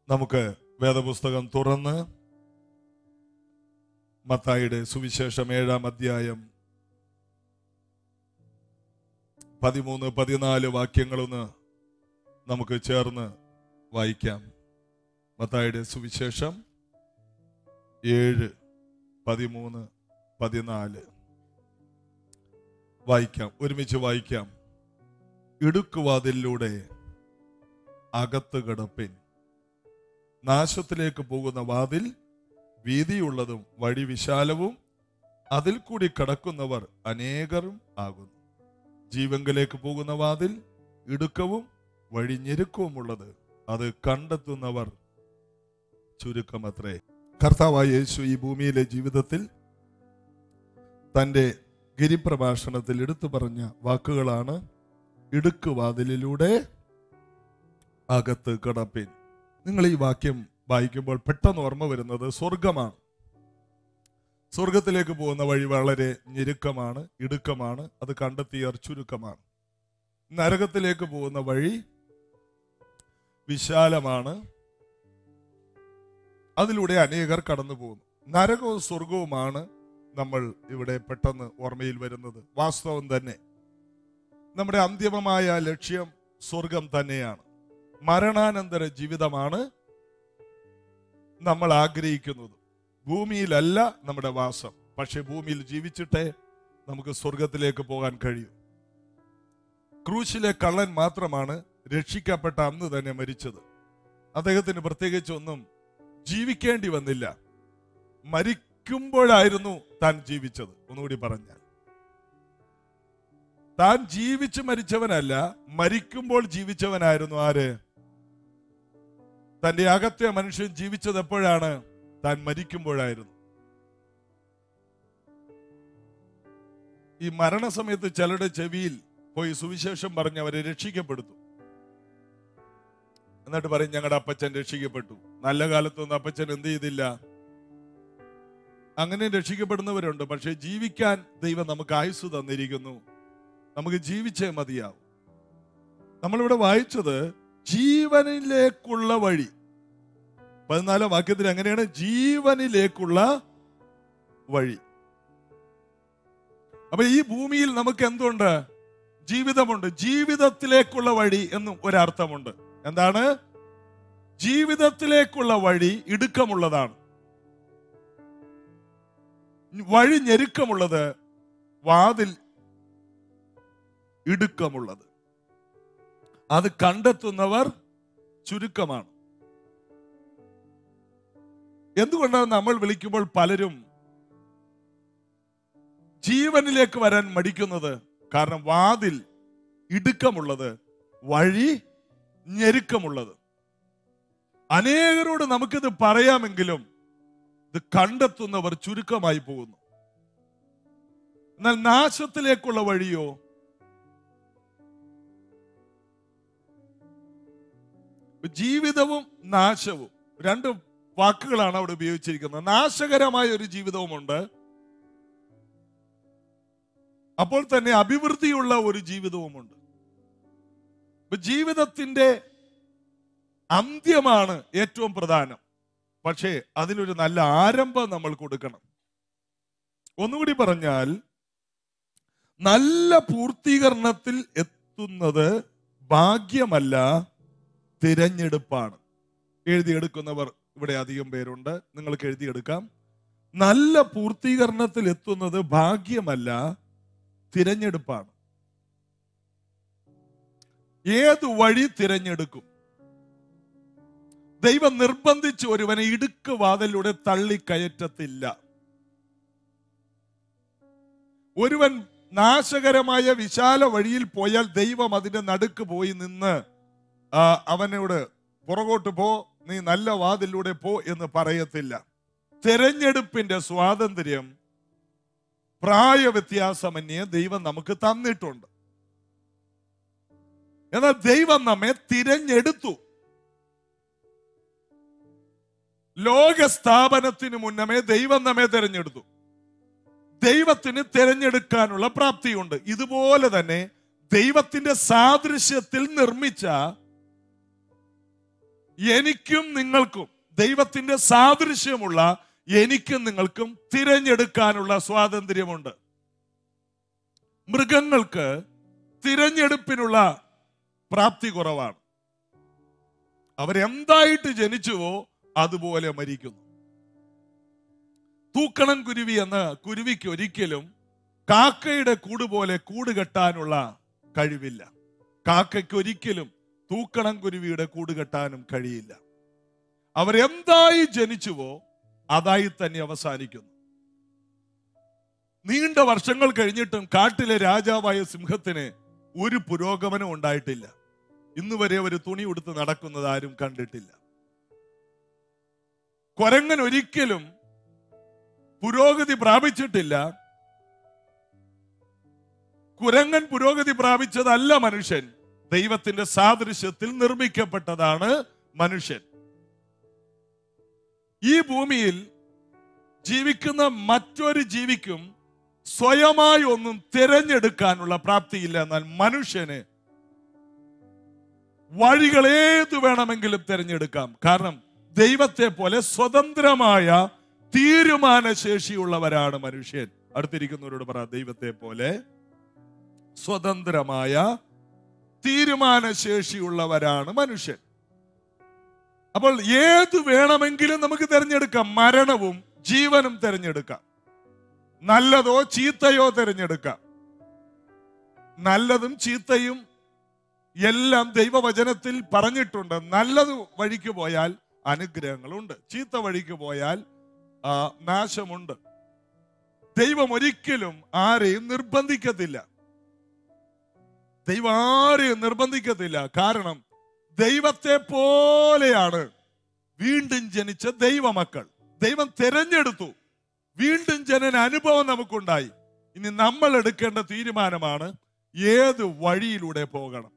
നമുക്ക് വേദപുസ്തകം തുറന്ന് മത്തായിയുടെ സുവിശേഷം ഏഴാം അധ്യായം പതിമൂന്ന് പതിനാല് വാക്യങ്ങളൊന്ന് നമുക്ക് ചേർന്ന് വായിക്കാം മത്തായിയുടെ സുവിശേഷം ഏഴ് പതിമൂന്ന് പതിനാല് വായിക്കാം ഒരുമിച്ച് വായിക്കാം ഇടുക്കുവാതിലൂടെ അകത്ത് കിടപ്പിൻ നാശത്തിലേക്ക് പോകുന്ന വാതിൽ വീതിയുള്ളതും വഴി വിശാലവും അതിൽ കൂടി കടക്കുന്നവർ അനേകരും ആകുന്നു ജീവങ്കലേക്ക് പോകുന്ന വാതിൽ ഇടുക്കവും വഴി ഞെരുക്കവുമുള്ളത് അത് കണ്ടെത്തുന്നവർ ചുരുക്കമത്രേ കർത്താവായ യേശു ഈ ഭൂമിയിലെ ജീവിതത്തിൽ തൻ്റെ ഗിരിപ്രഭാഷണത്തിൽ എടുത്തു പറഞ്ഞ വാക്കുകളാണ് ഇടുക്കുവാതിലിലൂടെ അകത്ത് കിടപ്പിൻ നിങ്ങൾ ഈ വാക്യം വായിക്കുമ്പോൾ പെട്ടെന്ന് ഓർമ്മ വരുന്നത് സ്വർഗമാണ് സ്വർഗത്തിലേക്ക് പോകുന്ന വഴി വളരെ ഞെരുക്കമാണ് ഇടുക്കമാണ് അത് കണ്ടെത്തിയർ ചുരുക്കമാണ് നരകത്തിലേക്ക് പോകുന്ന വഴി വിശാലമാണ് അതിലൂടെ അനേകർ കടന്നു പോകുന്നു നരകവും സ്വർഗവുമാണ് നമ്മൾ ഇവിടെ പെട്ടെന്ന് ഓർമ്മയിൽ വരുന്നത് വാസ്തവം തന്നെ നമ്മുടെ അന്തിമമായ ലക്ഷ്യം സ്വർഗം തന്നെയാണ് മരണാനന്തര ജീവിതമാണ് നമ്മൾ ആഗ്രഹിക്കുന്നത് ഭൂമിയിലല്ല നമ്മുടെ വാസം പക്ഷെ ഭൂമിയിൽ ജീവിച്ചിട്ടേ നമുക്ക് സ്വർഗത്തിലേക്ക് പോകാൻ കഴിയും ക്രൂശിലെ കള്ളൻ മാത്രമാണ് രക്ഷിക്കപ്പെട്ട അന്ന് തന്നെ മരിച്ചത് അദ്ദേഹത്തിന് പ്രത്യേകിച്ച് ഒന്നും ജീവിക്കേണ്ടി വന്നില്ല മരിക്കുമ്പോഴായിരുന്നു താൻ ജീവിച്ചത് ഒന്നുകൂടി പറഞ്ഞാൽ താൻ ജീവിച്ച് മരിച്ചവനല്ല മരിക്കുമ്പോൾ ജീവിച്ചവനായിരുന്നു ആര് തന്റെ അകത്തെ മനുഷ്യൻ ജീവിച്ചത് എപ്പോഴാണ് താൻ മരിക്കുമ്പോഴായിരുന്നു ഈ മരണസമയത്ത് ചിലരുടെ ചെവിയിൽ പോയി സുവിശേഷം പറഞ്ഞ് അവരെ രക്ഷിക്കപ്പെടുത്തു എന്നിട്ട് പറയും ഞങ്ങളുടെ അപ്പച്ചൻ രക്ഷിക്കപ്പെട്ടു നല്ല കാലത്തൊന്നും അപ്പച്ചൻ എന്ത് ചെയ്തില്ല അങ്ങനെ രക്ഷിക്കപ്പെടുന്നവരുണ്ട് പക്ഷെ ജീവിക്കാൻ ദൈവം നമുക്ക് ആയുസ് തന്നിരിക്കുന്നു നമുക്ക് ജീവിച്ചേ മതിയാവും നമ്മളിവിടെ വായിച്ചത് ജീവനിലേക്കുള്ള വഴി പതിനാലാം വാക്യത്തിൽ എങ്ങനെയാണ് ജീവനിലേക്കുള്ള വഴി അപ്പൊ ഈ ഭൂമിയിൽ നമുക്ക് എന്തുണ്ട് ജീവിതമുണ്ട് ജീവിതത്തിലേക്കുള്ള വഴി എന്നും ഒരർത്ഥമുണ്ട് എന്താണ് ജീവിതത്തിലേക്കുള്ള വഴി ഇടുക്കമുള്ളതാണ് വഴി ഞെരുക്കമുള്ളത് വാതിൽ ഇടുക്കമുള്ളത് അത് കണ്ടെത്തുന്നവർ ചുരുക്കമാണ് എന്തുകൊണ്ടാണ് നമ്മൾ വിളിക്കുമ്പോൾ പലരും ജീവനിലേക്ക് വരാൻ മടിക്കുന്നത് കാരണം വാതിൽ ഇടുക്കമുള്ളത് വഴി ഞെരുക്കമുള്ളത് അനേകരോട് നമുക്കിത് പറയാമെങ്കിലും ഇത് കണ്ടെത്തുന്നവർ ചുരുക്കമായി പോകുന്നു എന്നാൽ നാശത്തിലേക്കുള്ള വഴിയോ ജീവിതവും നാശവും രണ്ട് വാക്കുകളാണ് അവിടെ ഉപയോഗിച്ചിരിക്കുന്നത് നാശകരമായ ഒരു ജീവിതവുമുണ്ട് അപ്പോൾ തന്നെ അഭിവൃദ്ധിയുള്ള ഒരു ജീവിതവുമുണ്ട് ഇപ്പൊ ജീവിതത്തിന്റെ അന്ത്യമാണ് ഏറ്റവും പ്രധാനം പക്ഷേ അതിനൊരു നല്ല ആരംഭം നമ്മൾ കൊടുക്കണം ഒന്നുകൂടി പറഞ്ഞാൽ നല്ല പൂർത്തീകരണത്തിൽ എത്തുന്നത് ഭാഗ്യമല്ല തിരഞ്ഞെടുപ്പാണ് എഴുതിയെടുക്കുന്നവർ ഇവിടെ അധികം പേരുണ്ട് നിങ്ങൾക്ക് എഴുതിയെടുക്കാം നല്ല പൂർത്തീകരണത്തിൽ എത്തുന്നത് ഭാഗ്യമല്ല തിരഞ്ഞെടുപ്പാണ് ഏത് വഴി തിരഞ്ഞെടുക്കും ദൈവം നിർബന്ധിച്ച് ഒരുവനെ ഇടുക്ക് വാതിലൂടെ തള്ളിക്കയറ്റത്തില്ല ഒരുവൻ നാശകരമായ വിശാല വഴിയിൽ പോയാൽ ദൈവം അതിന്റെ നടുക്ക് പോയി നിന്ന് ആ, അവനോട് പുറകോട്ട് പോ നീ നല്ല വാതിലൂടെ പോ എന്ന് പറയത്തില്ല തെരഞ്ഞെടുപ്പിന്റെ സ്വാതന്ത്ര്യം പ്രായവ്യത്യാസമന്യേ ദൈവം നമുക്ക് തന്നിട്ടുണ്ട് എന്നാൽ ദൈവം നമ്മെ തിരഞ്ഞെടുത്തു ലോക സ്ഥാപനത്തിന് മുന്നമേ ദൈവം നമ്മെ തിരഞ്ഞെടുത്തു ദൈവത്തിന് തിരഞ്ഞെടുക്കാനുള്ള പ്രാപ്തിയുണ്ട് ഇതുപോലെ തന്നെ ദൈവത്തിന്റെ സാദൃശ്യത്തിൽ നിർമ്മിച്ച എനിക്കും നിങ്ങൾക്കും ദൈവത്തിന്റെ സാദൃശ്യമുള്ള എനിക്കും നിങ്ങൾക്കും തിരഞ്ഞെടുക്കാനുള്ള സ്വാതന്ത്ര്യമുണ്ട് മൃഗങ്ങൾക്ക് തിരഞ്ഞെടുപ്പിനുള്ള പ്രാപ്തി കുറവാണ് അവരെന്തായിട്ട് ജനിച്ചുവോ അതുപോലെ മരിക്കുന്നു തൂക്കണം കുരുവി എന്ന കുരുവിക്ക് ഒരിക്കലും കാക്കയുടെ കൂട് പോലെ കൂട് കെട്ടാനുള്ള കഴിവില്ല കാക്കയ്ക്ക് ഒരിക്കലും തൂക്കണം കുരുവിയുടെ കൂട് കെട്ടാനും കഴിയില്ല അവരെന്തായി ജനിച്ചുവോ അതായി തന്നെ അവസാനിക്കുന്നു നീണ്ട വർഷങ്ങൾ കഴിഞ്ഞിട്ടും കാട്ടിലെ രാജാവായ സിംഹത്തിന് ഒരു പുരോഗമനം ഉണ്ടായിട്ടില്ല ഇന്ന് വരെ ഒരു തുണി ഉടുത്ത് നടക്കുന്നത് ആരും കണ്ടിട്ടില്ല കൊരങ്ങൻ ഒരിക്കലും പുരോഗതി പ്രാപിച്ചിട്ടില്ല കുരങ്ങൻ പുരോഗതി പ്രാപിച്ചതല്ല മനുഷ്യൻ ദൈവത്തിന്റെ സാദൃശ്യത്തിൽ നിർമ്മിക്കപ്പെട്ടതാണ് മനുഷ്യൻ ഈ ഭൂമിയിൽ ജീവിക്കുന്ന മറ്റൊരു ജീവിക്കും സ്വയമായി ഒന്നും തിരഞ്ഞെടുക്കാനുള്ള പ്രാപ്തിയില്ല എന്നാൽ മനുഷ്യന് വഴികൾ ഏത് വേണമെങ്കിലും തിരഞ്ഞെടുക്കാം കാരണം ദൈവത്തെ പോലെ സ്വതന്ത്രമായ തീരുമാനശേഷിയുള്ളവരാണ് മനുഷ്യൻ അടുത്തിരിക്കുന്നവരോട് പറ ദൈവത്തെ പോലെ സ്വതന്ത്രമായ തീരുമാനശേഷിയുള്ളവരാണ് മനുഷ്യൻ അപ്പോൾ ഏത് വേണമെങ്കിലും നമുക്ക് തിരഞ്ഞെടുക്കാം മരണവും ജീവനും തിരഞ്ഞെടുക്കാം നല്ലതോ ചീത്തയോ തിരഞ്ഞെടുക്കാം നല്ലതും ചീത്തയും എല്ലാം ദൈവവചനത്തിൽ പറഞ്ഞിട്ടുണ്ട് നല്ലത് വഴിക്ക് പോയാൽ അനുഗ്രഹങ്ങളുണ്ട് ചീത്ത വഴിക്ക് പോയാൽ ആ, നാശമുണ്ട് ദൈവം ഒരിക്കലും ആരെയും നിർബന്ധിക്കത്തില്ല ദൈവം ആരെയും നിർബന്ധിക്കത്തില്ല കാരണം ദൈവത്തെ പോലെയാണ് വീണ്ടും ജനിച്ച ദൈവമക്കൾ ദൈവം തിരഞ്ഞെടുത്തു വീണ്ടും ജനന അനുഭവം നമുക്കുണ്ടായി ഇനി നമ്മൾ എടുക്കേണ്ട തീരുമാനമാണ് ഏത് വഴിയിലൂടെ പോകണം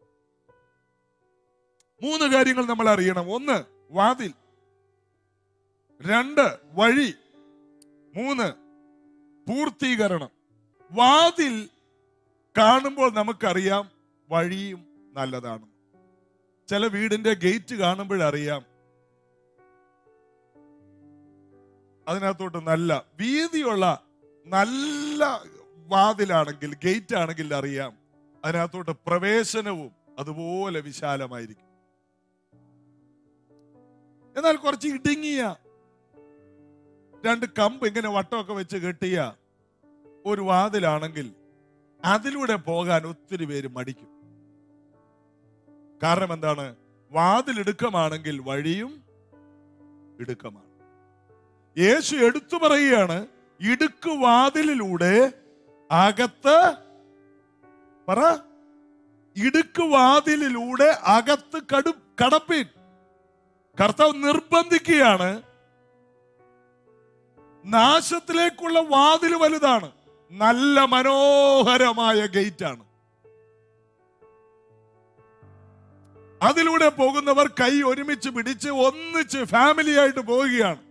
മൂന്ന് കാര്യങ്ങൾ നമ്മൾ അറിയണം ഒന്ന് വാതിൽ രണ്ട് വഴി മൂന്ന് പൂർത്തീകരണം വാതിൽ കാണുമ്പോൾ നമുക്കറിയാം വഴിയും നല്ലതാണ് ചില വീടിന്റെ ഗേറ്റ് കാണുമ്പോഴറിയാം അതിനകത്തോട്ട് നല്ല വീതിയുള്ള നല്ല വാതിലാണെങ്കിൽ ഗേറ്റ് ആണെങ്കിൽ അറിയാം അതിനകത്തോട്ട് പ്രവേശനവും അതുപോലെ വിശാലമായിരിക്കും എന്നാൽ കുറച്ച് ഇടുങ്ങിയ രണ്ട് കമ്പ് ഇങ്ങനെ വട്ടമൊക്കെ വെച്ച് കെട്ടിയ ഒരു വാതിലാണെങ്കിൽ അതിലൂടെ പോകാൻ ഒത്തിരി പേര് മടിക്കും കാരണം എന്താണ് വാതിൽ ഇടുക്കമാണെങ്കിൽ വഴിയും ഇടുക്കമാണ് യേശു എടുത്തു പറയുകയാണ് ഇടുക്ക് വാതിലിലൂടെ അകത്ത് പറ ഇടുക്ക് വാതിലിലൂടെ അകത്ത് കടു കടപ്പിൻ കർത്താവ് നിർബന്ധിക്കുകയാണ് നാശത്തിലേക്കുള്ള വാതിൽ വലുതാണ് നല്ല മനോഹരമായ ഗേറ്റ് ആണ് അതിലൂടെ പോകുന്നവർ കൈ ഒരുമിച്ച് പിടിച്ച് ഒന്നിച്ച് ഫാമിലി ആയിട്ട് പോവുകയാണ്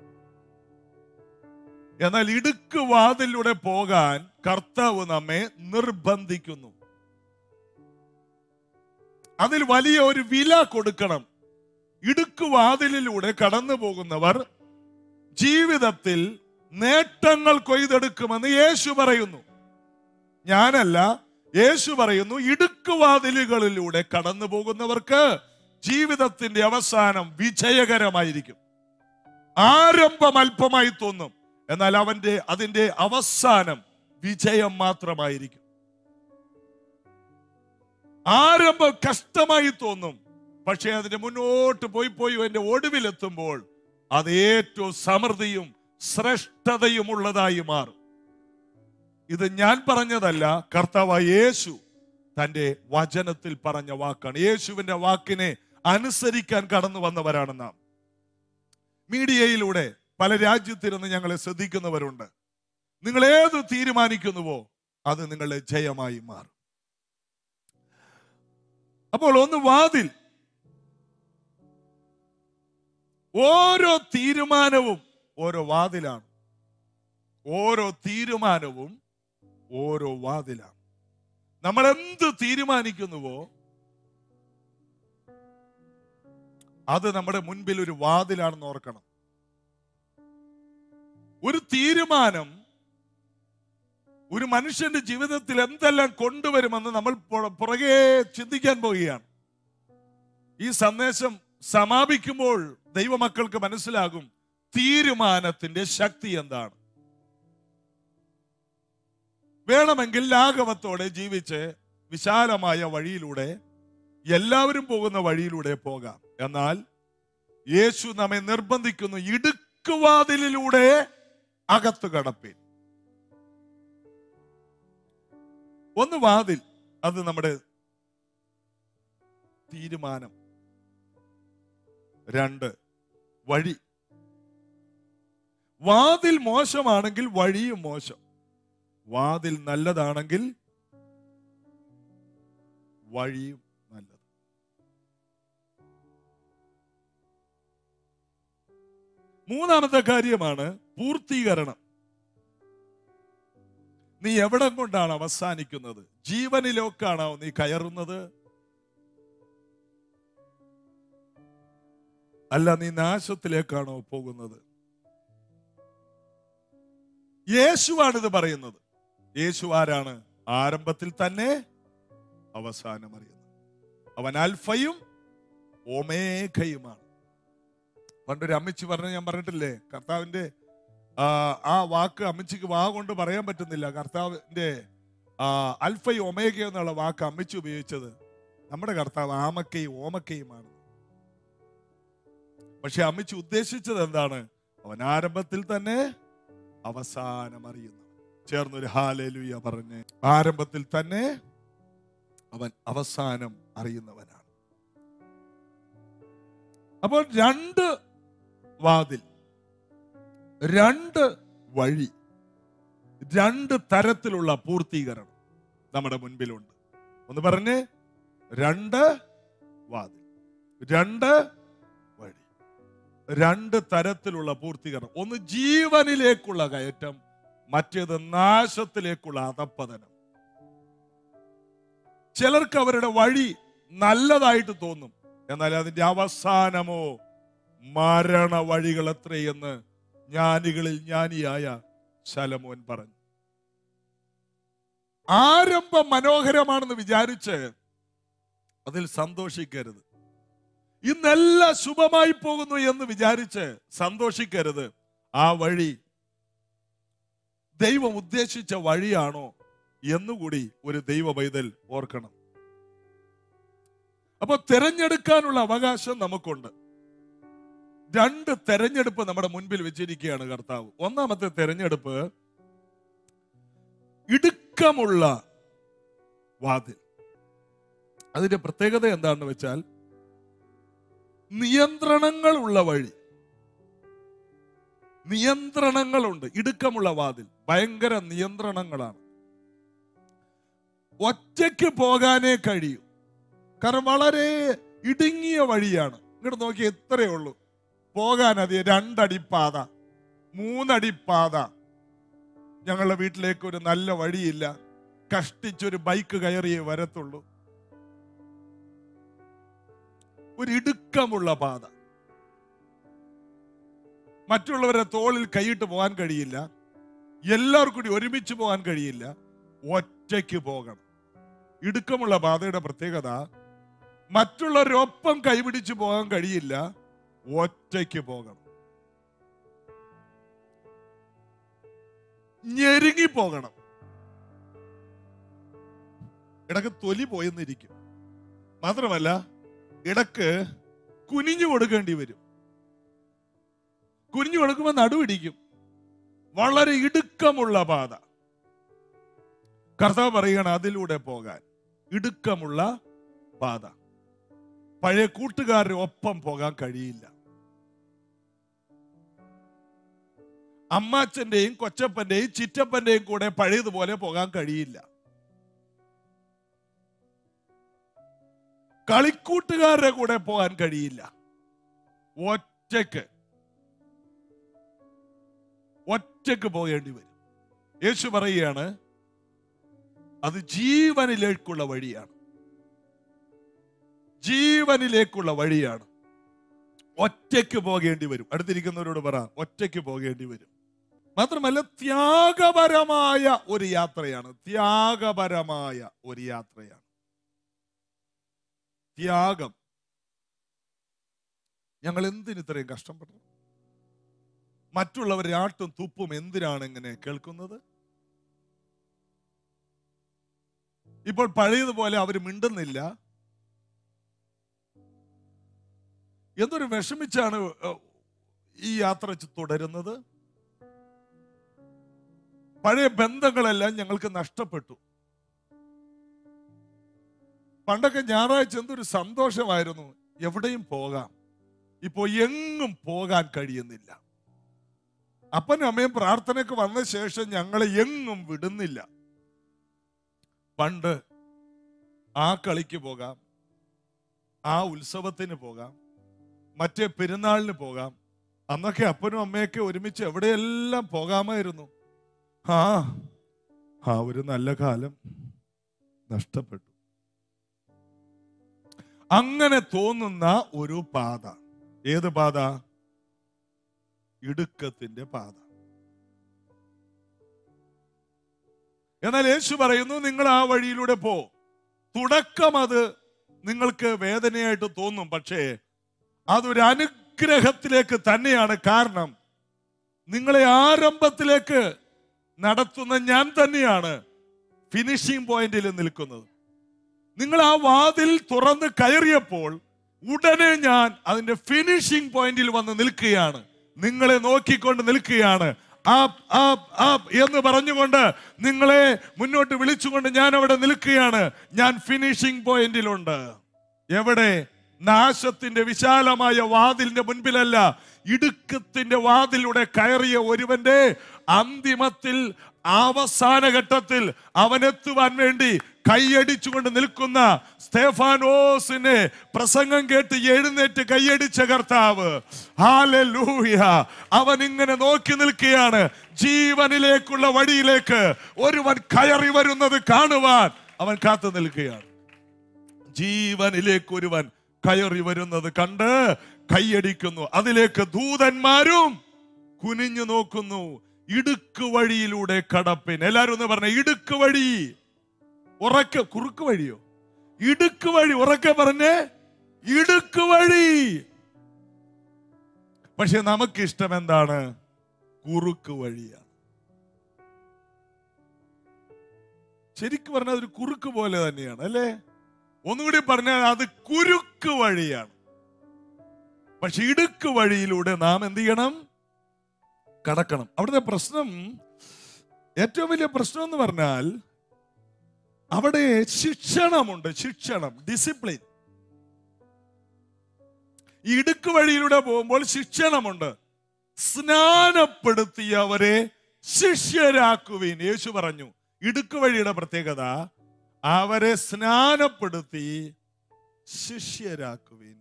എന്നാൽ ഇടുക്ക് വാതിലൂടെ പോകാൻ കർത്താവ് നമ്മെ നിർബന്ധിക്കുന്നു അതിൽ വലിയ ഒരു വില കൊടുക്കണം ഇടുക്ക് വാതിലിലൂടെ കടന്നു പോകുന്നവർ ജീവിതത്തിൽ നേട്ടങ്ങൾ കൊയ്തെടുക്കുമെന്ന് യേശു പറയുന്നു ഞാനല്ല യേശു പറയുന്നു ഇടുക്കുവാതിലുകളിലൂടെ കടന്നു പോകുന്നവർക്ക് ജീവിതത്തിന്റെ അവസാനം വിജയകരമായിരിക്കും ആരംഭം അല്പമായി തോന്നും എന്നാൽ അവന്റെ അതിന്റെ അവസാനം വിജയം മാത്രമായിരിക്കും ആരംഭം കഷ്ടമായി തോന്നും പക്ഷേ അതിന്റെ മുന്നോട്ട് പോയി പോയി അതിന്റെ ഒടുവിലെത്തുമ്പോൾ അത് ഏറ്റവും സമൃദ്ധിയും ശ്രേഷ്ഠതയുമുള്ളതായി മാറും ഇത് ഞാൻ പറഞ്ഞതല്ല കർത്താവായ യേശു തന്റെ വചനത്തിൽ പറഞ്ഞ വാക്കാണ് യേശുവിന്റെ വാക്കിനെ അനുസരിക്കാൻ കടന്നു വന്നവരാണ് നാം മീഡിയയിലൂടെ പല രാജ്യത്തിരുന്ന് ഞങ്ങളെ ശ്രദ്ധിക്കുന്നവരുണ്ട് നിങ്ങൾ ഏത് തീരുമാനിക്കുന്നുവോ അത് നിങ്ങളുടെ ജയമായി മാറും അപ്പോൾ ഒന്ന് വാതിൽ ഓരോ തീരുമാനവും ഓരോ വാതിലാണ് ഓരോ തീരുമാനവും ഓരോ വാതിലാണ് നമ്മൾ എന്ത് തീരുമാനിക്കുന്നുവോ അത് നമ്മുടെ മുൻപിൽ ഒരു വാതിലാണെന്ന് ഓർക്കണം ഒരു തീരുമാനം ഒരു മനുഷ്യന്റെ ജീവിതത്തിൽ എന്തെല്ലാം കൊണ്ടുവരുമെന്ന് നമ്മൾ പുറ- പുറകെ ചിന്തിക്കാൻ പോവുകയാണ് ഈ സന്ദേശം സമാപിക്കുമ്പോൾ ദൈവമക്കൾക്ക് മനസ്സിലാകും തീരുമാനത്തിന്റെ ശക്തി എന്താണ് വേണമെങ്കിൽ ലാഘവത്തോടെ ജീവിച്ച് വിശാലമായ വഴിയിലൂടെ എല്ലാവരും പോകുന്ന വഴിയിലൂടെ പോകാം എന്നാൽ യേശു നമ്മെ നിർബന്ധിക്കുന്നു ഇടുക്കുവാതിലിലൂടെ അകത്ത് കടപ്പിൻ ഒന്ന് വാതിൽ അത് നമ്മുടെ തീരുമാനം രണ്ട് വഴി വാതിൽ മോശമാണെങ്കിൽ വഴിയും മോശം വാതിൽ നല്ലതാണെങ്കിൽ വഴിയും നല്ലത് മൂന്നാമത്തെ കാര്യമാണ് പൂർത്തീകരണം നീ എവിടെ കൊണ്ടാണ് അവസാനിക്കുന്നത് ജീവനിലേക്കാണോ നീ കയറുന്നത് അല്ല നീ നാശത്തിലേക്കാണോ പോകുന്നത് യേശുവാണിത് പറയുന്നത് യേശു ആരാണ് ആരംഭത്തിൽ തന്നെ അവസാനം അറിയുന്നത് അവൻ അൽഫയും ഒമേഘയുമാണ് പണ്ടൊരു അമ്മച്ചി പറഞ്ഞ ഞാൻ പറഞ്ഞിട്ടില്ലേ കർത്താവിന്റെ ആ, ആ വാക്ക് അമ്മച്ചിക്ക് വാ കൊണ്ട് പറയാൻ പറ്റുന്നില്ല കർത്താവിന്റെ ആ, അൽഫയും ഒമേഘയും എന്നുള്ള വാക്ക് അമ്മച്ചി ഉപയോഗിച്ചത് നമ്മുടെ കർത്താവ് ആമക്കയും ഓമക്കയുമാണ് പക്ഷെ അമ്മച്ചി ഉദ്ദേശിച്ചത് എന്താണ് അവൻ ആരംഭത്തിൽ തന്നെ അവസാനം അറിയുന്നു ചേർന്നൊരു ഹാലേലുയ പറഞ്ഞ് ആരംഭത്തിൽ തന്നെ അവൻ അവസാനം അറിയുന്നവനാണ് അപ്പോൾ രണ്ട് വാതിൽ രണ്ട് വഴി രണ്ട് തരത്തിലുള്ള പൂർത്തീകരണം നമ്മുടെ മുൻപിലുണ്ട് ഒന്ന് പറഞ്ഞ് രണ്ട് വാതിൽ രണ്ട് വഴി രണ്ട് തരത്തിലുള്ള പൂർത്തീകരണം ഒന്ന് ജീവനിലേക്കുള്ള കയറ്റം മറ്റേത് നാശത്തിലേക്കുള്ള അധപ്പതനം ചിലർക്ക് അവരുടെ വഴി നല്ലതായിട്ട് തോന്നും എന്നാൽ അതിന്റെ അവസാനമോ മരണ വഴികൾ എത്രയെന്ന് ജ്ഞാനികളിൽ ജ്ഞാനിയായ ശലമോൻ പറഞ്ഞു ആരംഭം മനോഹരമാണെന്ന് വിചാരിച്ച് അതിൽ സന്തോഷിക്കരുത് ഇന്നെല്ലാം ശുഭമായി പോകുന്നു എന്ന് വിചാരിച്ച് സന്തോഷിക്കരുത് ആ വഴി ദൈവം ഉദ്ദേശിച്ച വഴിയാണോ എന്നുകൂടി ഒരു ദൈവ പൈതൽ ഓർക്കണം അപ്പൊ തിരഞ്ഞെടുക്കാനുള്ള അവകാശം നമുക്കുണ്ട് രണ്ട് തെരഞ്ഞെടുപ്പ് നമ്മുടെ മുൻപിൽ വെച്ചിരിക്കുകയാണ് കർത്താവ് ഒന്നാമത്തെ തെരഞ്ഞെടുപ്പ് ഇടുക്കമുള്ള വാതിൽ അതിന്റെ പ്രത്യേകത എന്താണെന്ന് വെച്ചാൽ നിയന്ത്രണങ്ങളുള്ള വഴി നിയന്ത്രണങ്ങളുണ്ട് ഇടുക്കമുള്ള വാതിൽ ഭയങ്കര നിയന്ത്രണങ്ങളാണ് ഒറ്റയ്ക്ക് പോകാനേ കഴിയൂ കാരണം വളരെ ഇടുങ്ങിയ വഴിയാണ് ഇങ്ങോട്ട് നോക്കി എത്രയേ ഉള്ളൂ പോകാൻ അധികം രണ്ടടി പാത മൂന്നടി പാത ഞങ്ങളുടെ വീട്ടിലേക്ക് ഒരു നല്ല വഴിയില്ല കഷ്ടിച്ചൊരു ബൈക്ക് കയറിയേ വരത്തുള്ളൂ ഒരു ഇടുക്കമുള്ള പാത മറ്റുള്ളവരെ തോളിൽ കൈയിട്ട് പോകാൻ കഴിയില്ല എല്ലാവർക്കും കൂടി ഒരുമിച്ച് പോകാൻ കഴിയില്ല ഒറ്റയ്ക്ക് പോകണം ഇടുക്കമുള്ള പാതയുടെ പ്രത്യേകത മറ്റുള്ളവരൊപ്പം കൈപിടിച്ച് പോകാൻ കഴിയില്ല ഒറ്റയ്ക്ക് പോകണം ഞെരുങ്ങി പോകണം ഇടക്ക് തൊലി പോയെന്നിരിക്കും മാത്രമല്ല ഇടക്ക് കുനിഞ്ഞു കൊടുക്കേണ്ടി വരും കുനിഞ്ഞു കൊടുക്കുമ്പോൾ നടുവിടിക്കും വളരെ ഇടുക്കമുള്ള പാത കർത്താവ് പറയുകയാണ് അതിലൂടെ പോകാൻ ഇടുക്കമുള്ള പാത പഴയ കൂട്ടുകാരുടെ ഒപ്പം പോകാൻ കഴിയില്ല അമ്മാച്ചന്റെയും കൊച്ചപ്പന്റെയും ചിറ്റപ്പന്റെയും കൂടെ പഴയതുപോലെ പോകാൻ കഴിയില്ല കളിക്കൂട്ടുകാരുടെ കൂടെ പോകാൻ കഴിയില്ല ഒറ്റയ്ക്ക് ഒറ്റയ്ക്ക് പോകേണ്ടി വരും യേശു പറയുകയാണ് അത് ജീവനിലേക്കുള്ള വഴിയാണ് ജീവനിലേക്കുള്ള വഴിയാണ് ഒറ്റയ്ക്ക് പോകേണ്ടി വരും അടുത്തിരിക്കുന്നവരോട് പറ ഒറ്റയ്ക്ക് പോകേണ്ടി വരും മാത്രമല്ല ത്യാഗപരമായ ഒരു യാത്രയാണ് ത്യാഗപരമായ ഒരു യാത്രയാണ് ത്യാഗം ഞങ്ങൾ എന്തിന് ഇത്രയും കഷ്ടപ്പെട്ടു മറ്റുള്ളവരുടെ ആട്ടും തുപ്പും എന്തിനാണ് ഇങ്ങനെ കേൾക്കുന്നത് ഇപ്പോൾ പഴയതുപോലെ അവർ മിണ്ടുന്നില്ല എന്തൊരു വിഷമിച്ചാണ് ഏഹ്, ഈ യാത്ര ചു- തുടരുന്നത് പഴയ ബന്ധങ്ങളെല്ലാം ഞങ്ങൾക്ക് നഷ്ടപ്പെട്ടു പണ്ടൊക്കെ ഞായറാഴ്ച എന്തൊരു സന്തോഷമായിരുന്നു എവിടെയും പോകാം ഇപ്പോ എങ്ങും പോകാൻ കഴിയുന്നില്ല അപ്പനും അമ്മയും പ്രാർത്ഥനയ്ക്ക് വന്ന ശേഷം ഞങ്ങളെ എങ്ങും വിടുന്നില്ല പണ്ട് ആ കളിക്ക് പോകാം ആ ഉത്സവത്തിന് പോകാം മറ്റേ പെരുന്നാളിന് പോകാം അന്നൊക്കെ അപ്പനും അമ്മയൊക്കെ ഒരുമിച്ച് എവിടെയെല്ലാം പോകാമായിരുന്നു ആ ആ ഒരു നല്ല കാലം നഷ്ടപ്പെട്ടു അങ്ങനെ തോന്നുന്ന ഒരു പാത ഏത് പാത ഇടുക്കത്തിന്റെ പാത എന്നാൽ യേശു പറയുന്നു നിങ്ങൾ ആ വഴിയിലൂടെ പോ തുടക്കം അത് നിങ്ങൾക്ക് വേദനയായിട്ട് തോന്നും പക്ഷേ അതൊരു അനുഗ്രഹത്തിലേക്ക് തന്നെയാണ് കാരണം നിങ്ങളെ ആരംഭത്തിലേക്ക് നടത്തുന്ന ഞാൻ തന്നെയാണ് ഫിനിഷിംഗ് പോയിന്റിൽ നിൽക്കുന്നത് നിങ്ങൾ ആ വാതിൽ തുറന്ന് കയറിയപ്പോൾ ഉടനെ ഞാൻ അതിന്റെ ഫിനിഷിംഗ് പോയിന്റിൽ വന്ന് നിൽക്കുകയാണ് നിങ്ങളെ നോക്കിക്കൊണ്ട് നിൽക്കുകയാണ് ആപ്പ് ആപ്പ് ആപ്പ് എന്ന് പറഞ്ഞുകൊണ്ട് നിങ്ങളെ മുന്നോട്ട് വിളിച്ചുകൊണ്ട് ഞാൻ അവിടെ നിൽക്കുകയാണ് ഞാൻ ഫിനിഷിംഗ് പോയിന്റിലുണ്ട് എവിടെ നാശത്തിന്റെ വിശാലമായ വാതിലിന്റെ മുൻപിലല്ല ഇടുക്കത്തിന്റെ വാതിലൂടെ കയറിയ ഒരുവന്റെ അന്തിമത്തിൽ അവസാന ഘട്ടത്തിൽ അവനെത്തുവാൻ വേണ്ടി കൈയടിച്ചുകൊണ്ട് നിൽക്കുന്ന സ്തേഫാനോസിനെ പ്രസംഗം കേട്ട് എഴുന്നേറ്റ് കൈയടിച്ച കർത്താവ് ഹാലൂയ അവൻ ഇങ്ങനെ നോക്കി നിൽക്കുകയാണ് ജീവനിലേക്കുള്ള വഴിയിലേക്ക് ഒരുവൻ കയറി വരുന്നത് കാണുവാൻ അവൻ കാത്തു നിൽക്കുകയാണ് ജീവനിലേക്ക് ഒരുവൻ കയറി വരുന്നത് കണ്ട് കൈയടിക്കുന്നു അതിലേക്ക് ദൂതന്മാരും കുനിഞ്ഞു നോക്കുന്നു ഇടുക്ക് വഴിയിലൂടെ കടപ്പിൻ എല്ലാരും ഒന്ന് പറഞ്ഞ ഇടുക്ക് വഴി ഉറക്കെ കുറുക്ക് വഴിയോ ഇടുക്ക് വഴി ഉറക്കെ പറഞ്ഞേ ഇടുക്ക് വഴി പക്ഷെ നമുക്ക് ഇഷ്ടം എന്താണ് കുറുക്ക് വഴിയാണ് ശരിക്കും പറഞ്ഞാൽ അതൊരു കുറുക്ക് പോലെ തന്നെയാണ് അല്ലേ ഒന്നുകൂടി പറഞ്ഞാൽ അത് കുരുക്ക് വഴിയാണ് പക്ഷെ ഇടുക്ക് വഴിയിലൂടെ നാം എന്ത് ചെയ്യണം കടക്കണം അവിടുത്തെ പ്രശ്നം ഏറ്റവും വലിയ പ്രശ്നം എന്ന് പറഞ്ഞാൽ അവിടെ ശിക്ഷണമുണ്ട് ശിക്ഷണം ഡിസിപ്ലിൻ ഈ ഇടുക്ക് വഴിയിലൂടെ പോകുമ്പോൾ ശിക്ഷണമുണ്ട് സ്നാനപ്പെടുത്തിയവരെ ശിഷ്യരാക്കുവിൻ യേശു പറഞ്ഞു ഇടുക്ക് വഴിയുടെ പ്രത്യേകത അവരെ സ്നാനപ്പെടുത്തി ശിഷ്യരാക്കുവിൻ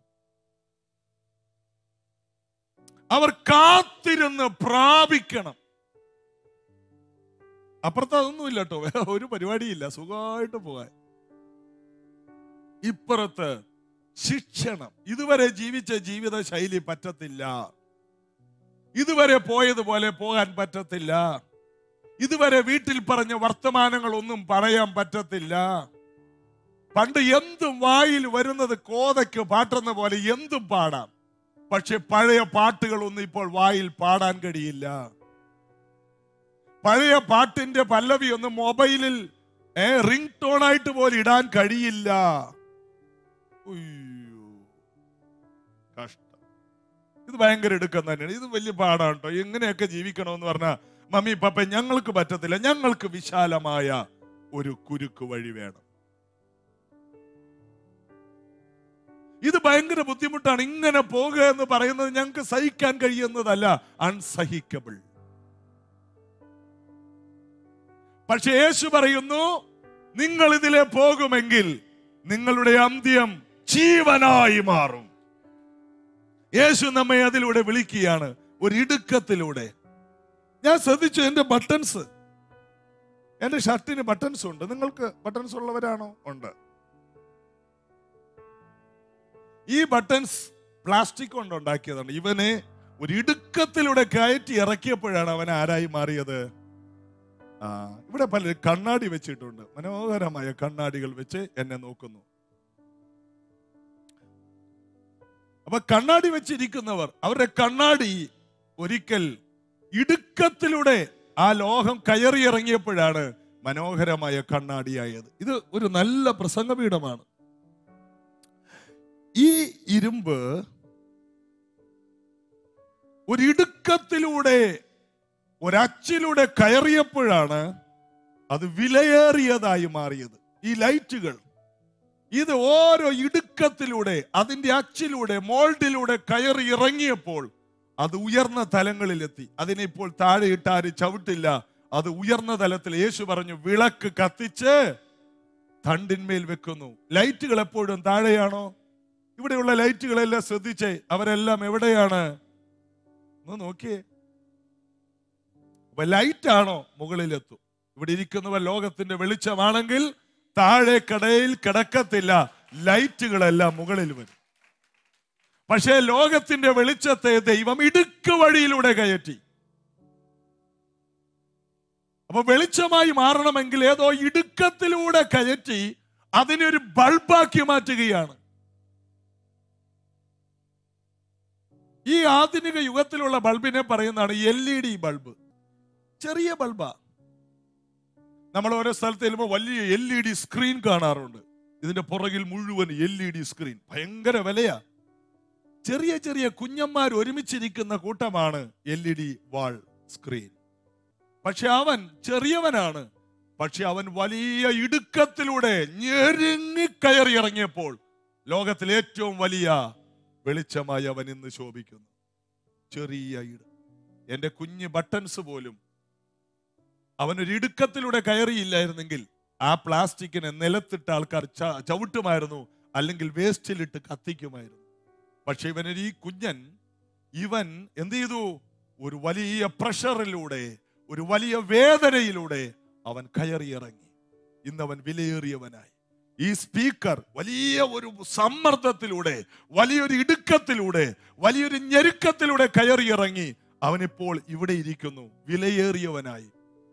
അവർ കാത്തിരുന്ന് പ്രാപിക്കണം അപ്പുറത്ത് അതൊന്നുമില്ല കേട്ടോ വേറെ ഒരു പരിപാടിയില്ല സുഖമായിട്ട് പോകാൻ ഇപ്പുറത്ത് ശിക്ഷണം ഇതുവരെ ജീവിച്ച ജീവിത ശൈലി പറ്റത്തില്ല ഇതുവരെ പോയതുപോലെ പോകാൻ പറ്റത്തില്ല ഇതുവരെ വീട്ടിൽ പറഞ്ഞ വർത്തമാനങ്ങളൊന്നും പറയാൻ പറ്റത്തില്ല പണ്ട് എന്തും വായിൽ വരുന്നത് കോതയ്ക്ക് പാട്ടുന്ന പോലെ എന്തും പാടാം പക്ഷെ പഴയ പാട്ടുകളൊന്നും ഇപ്പോൾ വായിൽ പാടാൻ കഴിയില്ല പഴയ പാട്ടിന്റെ പല്ലവി ഒന്നും മൊബൈലിൽ ഏ റിംഗ് ടോൺ ആയിട്ട് പോലും ഇടാൻ കഴിയില്ല ഉയ്യോ. കഷ്ടം ഇത് ഭയങ്കര എടുക്കം തന്നെയാണ് ഇത് വലിയ പാടാണ് കേട്ടോ എങ്ങനെയൊക്കെ ജീവിക്കണമെന്ന് പറഞ്ഞാൽ മമ്മി പപ്പ ഞങ്ങൾക്ക് പറ്റത്തില്ല ഞങ്ങൾക്ക് വിശാലമായ ഒരു കുരുക്ക് വഴി വേണം ഇത് ഭയങ്കര ബുദ്ധിമുട്ടാണ് ഇങ്ങനെ പോകുക എന്ന് പറയുന്നത് ഞങ്ങൾക്ക് സഹിക്കാൻ കഴിയുന്നതല്ല അൺസഹിക്കബിൾ പക്ഷെ യേശു പറയുന്നു നിങ്ങൾ ഇതിലെ പോകുമെങ്കിൽ നിങ്ങളുടെ അന്ത്യം ജീവനായി മാറും യേശു നമ്മെ അതിലൂടെ വിളിക്കുകയാണ് ഒരു ഇടുക്കത്തിലൂടെ ഞാൻ ശ്രദ്ധിച്ചു എന്റെ ബട്ടൺസ് എന്റെ ഷർട്ടിന് ബട്ടൺസ് ഉണ്ട് നിങ്ങൾക്ക് ബട്ടൺസ് ഉള്ളവരാണോ ഉണ്ട് ഈ ബട്ടൺസ് പ്ലാസ്റ്റിക് കൊണ്ട് ഉണ്ടാക്കിയതാണ് ഇവനെ ഒരു ഇടുക്കത്തിലൂടെ കയറ്റി ഇറക്കിയപ്പോഴാണ് അവൻ ആരായി മാറിയത് ആ ഇവിടെ പലരും കണ്ണാടി വെച്ചിട്ടുണ്ട് മനോഹരമായ കണ്ണാടികൾ വെച്ച് എന്നെ നോക്കുന്നു അപ്പൊ കണ്ണാടി വെച്ചിരിക്കുന്നവർ അവരുടെ കണ്ണാടി ഒരിക്കൽ ഇടുക്കത്തിലൂടെ ആ ലോകം കയറി ഇറങ്ങിയപ്പോഴാണ് മനോഹരമായ കണ്ണാടിയായത് ഇത് ഒരു നല്ല പ്രസംഗപീഠമാണ് ഈ ഇരുമ്പ് ഒരു ഇടുക്കത്തിലൂടെ ഒരച്ചിലൂടെ കയറിയപ്പോഴാണ് അത് വിലയേറിയതായി മാറിയത് ഈ ലൈറ്റുകൾ ഇത് ഓരോ ഇടുക്കത്തിലൂടെ അതിന്റെ അച്ചിലൂടെ മോൾഡിലൂടെ കയറി ഇറങ്ങിയപ്പോൾ അത് ഉയർന്ന തലങ്ങളിലെത്തി അതിനെ ഇപ്പോൾ താഴെ ഇട്ടാര് ചവിട്ടില്ല അത് ഉയർന്ന തലത്തിൽ യേശു പറഞ്ഞു വിളക്ക് കത്തിച്ച് തണ്ടിന്മേൽ വെക്കുന്നു ലൈറ്റുകൾ എപ്പോഴും താഴെയാണോ ഇവിടെയുള്ള ലൈറ്റുകളെല്ലാം ശ്രദ്ധിച്ചേ അവരെല്ലാം എവിടെയാണ് ഒന്ന് നോക്കിയേ അപ്പൊ ലൈറ്റ് ആണോ മുകളിലെത്തും ഇവിടെ ഇരിക്കുന്നവർ ലോകത്തിന്റെ വെളിച്ചമാണെങ്കിൽ താഴെ കടയിൽ കിടക്കത്തില്ല ലൈറ്റുകളെല്ലാം മുകളിൽ വരും പക്ഷേ ലോകത്തിന്റെ വെളിച്ചത്തെ ദൈവം ഇടുക്ക് വഴിയിലൂടെ കയറ്റി അപ്പൊ വെളിച്ചമായി മാറണമെങ്കിൽ ഏതോ ഇടുക്കത്തിലൂടെ കയറ്റി അതിനെ ഒരു ബൾബാക്കി മാറ്റുകയാണ് ഈ ആധുനിക യുഗത്തിലുള്ള ബൾബിനെ പറയുന്നതാണ് എൽ ഇ ഡി ബൾബ് ചെറിയ ബൾബാ നമ്മൾ ഓരോ സ്ഥലത്ത് ചെല്ലുമ്പോൾ വലിയ എൽ ഇ ഡി സ്ക്രീൻ കാണാറുണ്ട് ഇതിന്റെ പുറകിൽ മുഴുവൻ എൽ ഇ ഡി സ്ക്രീൻ ഭയങ്കര വിലയാ ചെറിയ ചെറിയ കുഞ്ഞന്മാർ ഒരുമിച്ചിരിക്കുന്ന കൂട്ടമാണ് L E D wall screen പക്ഷെ അവൻ ചെറിയവനാണ് പക്ഷെ അവൻ വലിയ ഇടുക്കത്തിലൂടെ ഞെരുങ്ങി കയറി ഇറങ്ങിയപ്പോൾ ലോകത്തിലെ ഏറ്റവും വലിയ വെളിച്ചമായി അവൻ ഇന്ന് ശോഭിക്കുന്നു ചെറിയ ഇട് എന്റെ കുഞ്ഞ് ബട്ടൺസ് പോലും അവനൊരു ഇടുക്കത്തിലൂടെ കയറിയില്ലായിരുന്നെങ്കിൽ ആ പ്ലാസ്റ്റിക്കിനെ നിലത്തിട്ട് ആൾക്കാർ ച- ചവിട്ടുമായിരുന്നു അല്ലെങ്കിൽ വേസ്റ്റിലിട്ട് കത്തിക്കുമായിരുന്നു പക്ഷെ ഇവനൊരു ഈ കുഞ്ഞൻ ഇവൻ എന്ത് ചെയ്തു ഒരു വലിയ പ്രഷറിലൂടെ ഒരു വലിയ വേദനയിലൂടെ അവൻ കയറിയിറങ്ങി ഇന്ന് അവൻ വിലയേറിയവനായി ഈ സ്പീക്കർ വലിയ ഒരു സമ്മർദ്ദത്തിലൂടെ വലിയൊരു ഇടുക്കത്തിലൂടെ വലിയൊരു ഞെരുക്കത്തിലൂടെ കയറിയിറങ്ങി അവനിപ്പോൾ ഇവിടെ ഇരിക്കുന്നു വിലയേറിയവനായി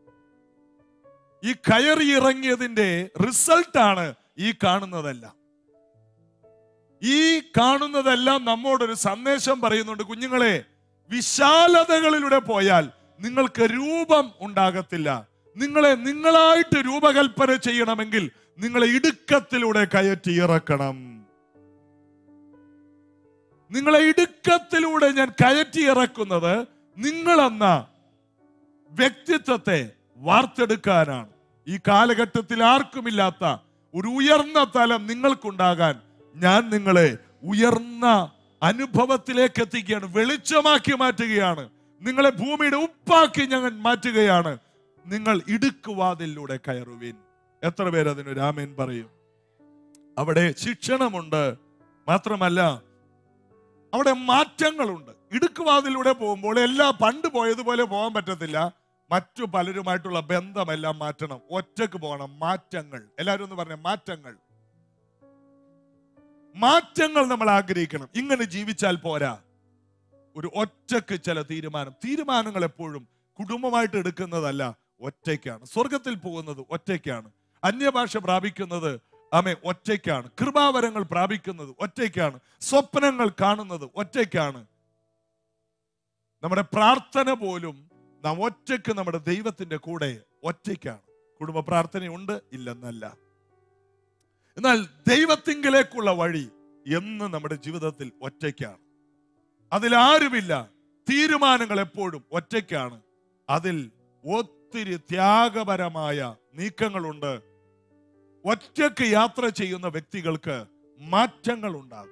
ഈ കയറിയിറങ്ങിയതിന്റെ റിസൾട്ടാണ് ഈ കാണുന്നതെല്ലാം ഈ കാണുന്നതെല്ലാം നമ്മോടൊരു സന്ദേശം പറയുന്നുണ്ട് കുഞ്ഞുങ്ങളെ വിശാലതകളിലൂടെ പോയാൽ നിങ്ങൾക്ക് രൂപം ഉണ്ടാകത്തില്ല നിങ്ങളെ നിങ്ങളായിട്ട് രൂപകൽപ്പന ചെയ്യണമെങ്കിൽ നിങ്ങളെ ഇടുക്കത്തിലൂടെ കയറ്റി ഇറക്കണം നിങ്ങളെ ഇടുക്കത്തിലൂടെ ഞാൻ കയറ്റി ഇറക്കുന്നത് നിങ്ങളെന്ന വ്യക്തിത്വത്തെ വാർത്തെടുക്കാനാണ് ഈ കാലഘട്ടത്തിൽ ആർക്കുമില്ലാത്ത ഒരു ഉയർന്ന തലം നിങ്ങൾക്കുണ്ടാകാൻ ഞാൻ നിങ്ങളെ ഉയർന്ന അനുഭവത്തിലേക്ക് എത്തിക്കുകയാണ് വെളിച്ചമാക്കി മാറ്റുകയാണ് നിങ്ങളെ ഭൂമിയുടെ ഉപ്പാക്കി ഞങ്ങൾ മാറ്റുകയാണ് നിങ്ങൾ ഇടുക്കുവാതിലൂടെ കയറുവിൻ എത്ര പേര് അതിന് രാമൻ പറയും അവിടെ ശിക്ഷണമുണ്ട് മാത്രമല്ല അവിടെ മാറ്റങ്ങളുണ്ട് ഇടുക്കുവാതിലൂടെ പോകുമ്പോൾ എല്ലാ പണ്ട് പോയതുപോലെ പോകാൻ പറ്റത്തില്ല മറ്റു പലരുമായിട്ടുള്ള ബന്ധമെല്ലാം മാറ്റണം ഒറ്റക്ക് പോകണം മാറ്റങ്ങൾ എല്ലാവരും ഒന്ന് പറഞ്ഞ മാറ്റങ്ങൾ മാറ്റങ്ങൾ നമ്മൾ ആഗ്രഹിക്കണം ഇങ്ങനെ ജീവിച്ചാൽ പോരാ ഒരു ഒറ്റക്ക് ചില തീരുമാനം തീരുമാനങ്ങൾ എപ്പോഴും കുടുംബമായിട്ട് എടുക്കുന്നതല്ല ഒറ്റയ്ക്കാണ് സ്വർഗത്തിൽ പോകുന്നത് ഒറ്റയ്ക്കാണ് അന്യഭാഷ പ്രാപിക്കുന്നത് ആമേ ഒറ്റയ്ക്കാണ് കൃപാവരങ്ങൾ പ്രാപിക്കുന്നത് ഒറ്റയ്ക്കാണ് സ്വപ്നങ്ങൾ കാണുന്നത് ഒറ്റയ്ക്കാണ് നമ്മുടെ പ്രാർത്ഥന പോലും നാം ഒറ്റയ്ക്ക് നമ്മുടെ ദൈവത്തിന്റെ കൂടെ ഒറ്റയ്ക്കാണ് കുടുംബ പ്രാർത്ഥനയുണ്ട് ഇല്ലെന്നല്ല എന്നാൽ ദൈവത്തിങ്കിലേക്കുള്ള വഴി എന്ന് നമ്മുടെ ജീവിതത്തിൽ ഒറ്റയ്ക്കാണ് അതിൽ ആരുമില്ല തീരുമാനങ്ങൾ എപ്പോഴും ഒറ്റയ്ക്കാണ് അതിൽ ഒത്തിരി ത്യാഗപരമായ നീക്കങ്ങളുണ്ട് ഒറ്റയ്ക്ക് യാത്ര ചെയ്യുന്ന വ്യക്തികൾക്ക് മാറ്റങ്ങൾ ഉണ്ടാകും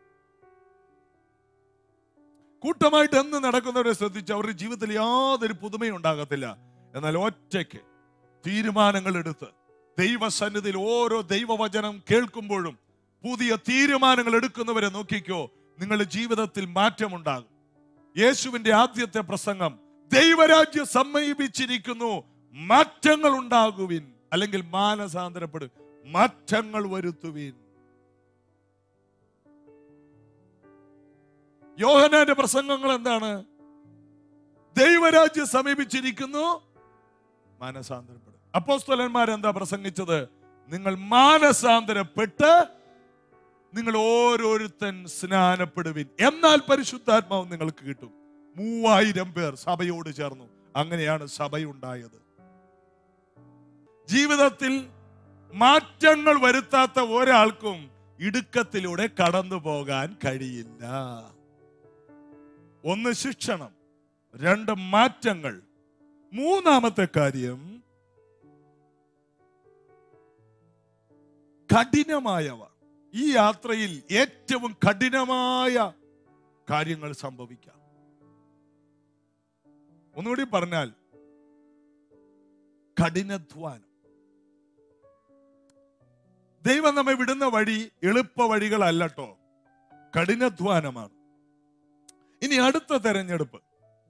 കൂട്ടമായിട്ട് എന്ന് നടക്കുന്നവരെ ശ്രദ്ധിച്ച് അവരുടെ ജീവിതത്തിൽ യാതൊരു പുതുമയും ഉണ്ടാകത്തില്ല എന്നാൽ ഒറ്റയ്ക്ക് തീരുമാനങ്ങൾ എടുത്ത് ദൈവസന്നിധിയിൽ ഓരോ ദൈവവചനം കേൾക്കുമ്പോഴും പുതിയ തീരുമാനങ്ങൾ എടുക്കുന്നവരെ നോക്കിക്കോ നിങ്ങളുടെ ജീവിതത്തിൽ മാറ്റമുണ്ടാകും യേശുവിന്റെ ആദ്യത്തെ പ്രസംഗം ദൈവരാജ്യം സമീപിച്ചിരിക്കുന്നു മാറ്റങ്ങൾ ഉണ്ടാകുവിൻ അല്ലെങ്കിൽ മാനസാന്തരപ്പെടും മാറ്റങ്ങൾ വരുത്തുവിൻ യോഹനാന്റെ പ്രസംഗങ്ങൾ എന്താണ് ദൈവരാജ്യം സമീപിച്ചിരിക്കുന്നു മാനസാന്തരപ്പെടും അപ്പോസ്തലന്മാർ എന്താ പ്രസംഗിച്ചത് നിങ്ങൾ മാനസാന്തരപ്പെട്ട് നിങ്ങൾ ഓരോരുത്തൻ സ്നാനപ്പെടുവിൻ എന്നാൽ പരിശുദ്ധാത്മാവ് നിങ്ങൾക്ക് കിട്ടും മൂവായിരം പേർ സഭയോട് ചേർന്നു അങ്ങനെയാണ് സഭയുണ്ടായത് ജീവിതത്തിൽ മാറ്റങ്ങൾ വരുത്താത്ത ഒരാൾക്കും ഇടുക്കത്തിലൂടെ കടന്നു പോകാൻ കഴിയില്ല ഒന്ന് ശിക്ഷണം രണ്ട് മാറ്റങ്ങൾ മൂന്നാമത്തെ കാര്യം കഠിനമായവ ഈ യാത്രയിൽ ഏറ്റവും കഠിനമായ കാര്യങ്ങൾ സംഭവിക്കാം ഒന്നുകൂടി പറഞ്ഞാൽ കഠിനധ്വാനം ദൈവം നമ്മെ വിടുന്ന വഴി എളുപ്പ വഴികളല്ലട്ടോ കഠിനധ്വാനമാണ് ഇനി അടുത്ത തെരഞ്ഞെടുപ്പ്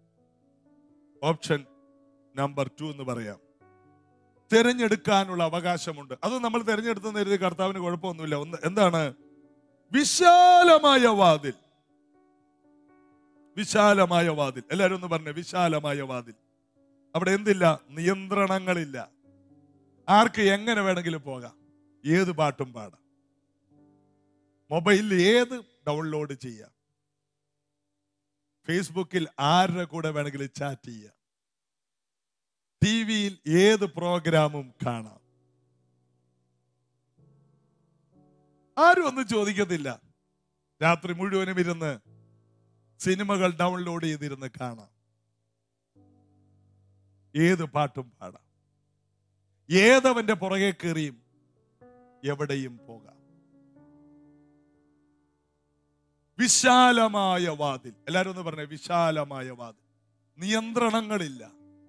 ഓപ്ഷൻ നമ്പർ ടു എന്ന് പറയാം തിരഞ്ഞെടുക്കാനുള്ള അവകാശമുണ്ട് അത് നമ്മൾ തിരഞ്ഞെടുത്തെന്ന് കരുതി കർത്താവിന് കുഴപ്പമൊന്നുമില്ല ഒന്ന് എന്താണ് വിശാലമായ വാതിൽ വിശാലമായ വാതിൽ എല്ലാവരും ഒന്ന് പറഞ്ഞേ വിശാലമായ വാതിൽ അവിടെ എന്തില്ല നിയന്ത്രണങ്ങളില്ല ആർക്ക് എങ്ങനെ വേണമെങ്കിലും പോകാം ഏത് പാട്ടും പാടാം മൊബൈലിൽ ഏത് ഡൗൺലോഡ് ചെയ്യാം ഫേസ്ബുക്കിൽ ആരുടെ കൂടെ വേണമെങ്കിലും ചാറ്റ് ചെയ്യാം ടി വിയിൽ ഏത് പ്രോഗ്രാമും കാണാം ആരും ഒന്നും ചോദിക്കത്തില്ല രാത്രി മുഴുവനും ഇരുന്ന് സിനിമകൾ ഡൗൺലോഡ് ചെയ്തിരുന്ന് കാണാം ഏത് പാട്ടും പാടാം ഏതവന്റെ പുറകെ കയറിയും എവിടെയും പോകാം വിശാലമായ വാതിൽ എല്ലാരും ഒന്ന് പറഞ്ഞേ വിശാലമായ വാതിൽ നിയന്ത്രണങ്ങളില്ല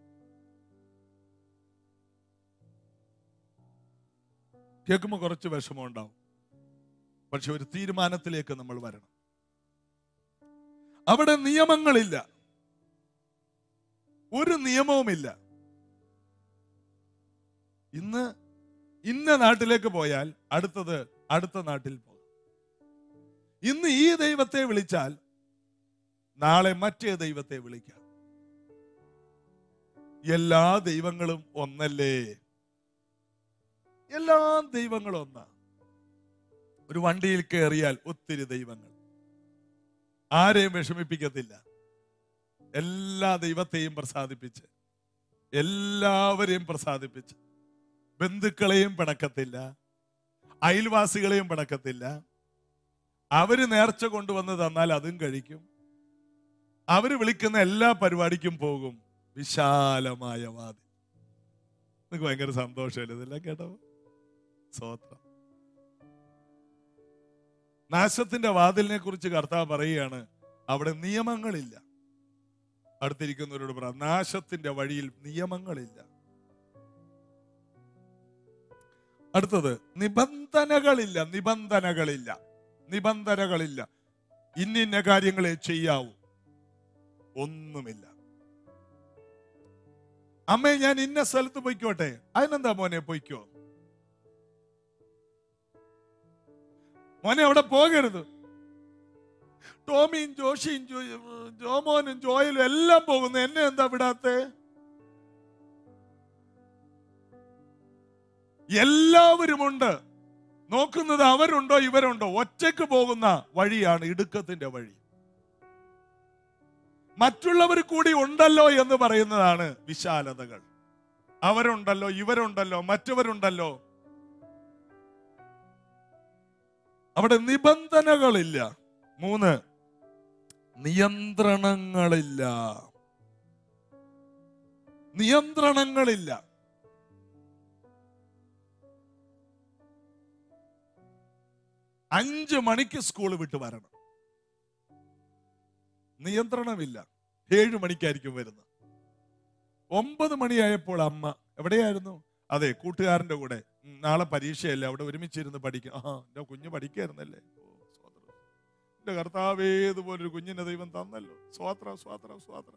കേൾക്കുമ്പോൾ കുറച്ച് വിഷമം ഉണ്ടാവും പക്ഷെ ഒരു തീരുമാനത്തിലേക്ക് നമ്മൾ വരണം അവിടെ നിയമങ്ങളില്ല ഒരു നിയമവുമില്ല ഇന്ന് ഇന്ന നാട്ടിലേക്ക് പോയാൽ അടുത്തത് അടുത്ത നാട്ടിൽ പോകും ഇന്ന് ഈ ദൈവത്തെ വിളിച്ചാൽ നാളെ മറ്റേ ദൈവത്തെ വിളിക്കാം എല്ലാ ദൈവങ്ങളും ഒന്നല്ലേ എല്ലാ ദൈവങ്ങളും ഒന്നാ ഒരു വണ്ടിയിൽ കയറിയാൽ ഒത്തിരി ദൈവങ്ങൾ ആരെയും വിഷമിപ്പിക്കത്തില്ല എല്ലാ ദൈവത്തെയും പ്രസാദിപ്പിച്ച് എല്ലാവരെയും പ്രസാദിപ്പിച്ച് ബന്ധുക്കളെയും പിണക്കത്തില്ല അയൽവാസികളെയും പിണക്കത്തില്ല അവര് നേർച്ച കൊണ്ടുവന്ന് തന്നാൽ അതും കഴിക്കും അവര് വിളിക്കുന്ന എല്ലാ പരിപാടിക്കും പോകും വിശാലമായ വാതിൽ നിങ്ങൾക്ക് ഭയങ്കര സന്തോഷമല്ലേ ഇതെല്ലാം കേട്ടോ സ്വോത്രം നാശത്തിന്റെ വാതിലിനെ കുറിച്ച് കർത്താവ് പറയുകയാണ് അവിടെ നിയമങ്ങളില്ല അടുത്തിരിക്കുന്നവരോട് പറ നാശത്തിന്റെ വഴിയിൽ നിയമങ്ങളില്ല അടുത്തത് നിബന്ധനകളില്ല നിബന്ധനകളില്ല നിബന്ധനകളില്ല ഇന്നിന്ന കാര്യങ്ങളെ ചെയ്യാവൂ ഒന്നുമില്ല അമ്മേ ഞാൻ ഇന്ന സ്ഥലത്ത് പൊയ്ക്കോട്ടെ അതിനെന്താ മോനെ പൊയ്ക്കോ മോനെ അവിടെ പോകരുത് ടോമിയും ജോഷിയും ജോ- ജോമോനും ജോയലും എല്ലാം പോകുന്നു എന്നെ എന്താ വിടാത്തെ എല്ലാവരുമുണ്ട് നോക്കുന്നത് അവരുണ്ടോ ഇവരുണ്ടോ ഒറ്റയ്ക്ക് പോകുന്ന വഴിയാണ് ഇടുക്കത്തിന്റെ വഴി മറ്റുള്ളവർ കൂടി ഉണ്ടല്ലോ എന്ന് പറയുന്നതാണ് വിശാലതകൾ അവരുണ്ടല്ലോ ഇവരുണ്ടല്ലോ മറ്റവരുണ്ടല്ലോ അവിടെ നിബന്ധനകളില്ല മൂന്ന് നിയന്ത്രണങ്ങളില്ല നിയന്ത്രണങ്ങളില്ല അഞ്ച് മണിക്ക് സ്കൂൾ വിട്ട് വരണം നിയന്ത്രണമില്ല ഏഴ് മണിക്കായിരിക്കും വരുന്നത് ഒമ്പത് മണിയായപ്പോൾ അമ്മ എവിടെയായിരുന്നു അതെ കൂട്ടുകാരന്റെ കൂടെ ഉം, നാളെ പരീക്ഷയല്ലേ അവിടെ ഒരുമിച്ചിരുന്ന് പഠിക്കും ആ എന്റെ കുഞ്ഞ് പഠിക്കായിരുന്നല്ലേ ഓ, സ്തോത്രം. എന്റെ കർത്താവേ ഇതുപോലൊരു കുഞ്ഞിനെ ദൈവം തന്നല്ലോ സ്വാത്ര സ്വാത്ര സ്വാത്ര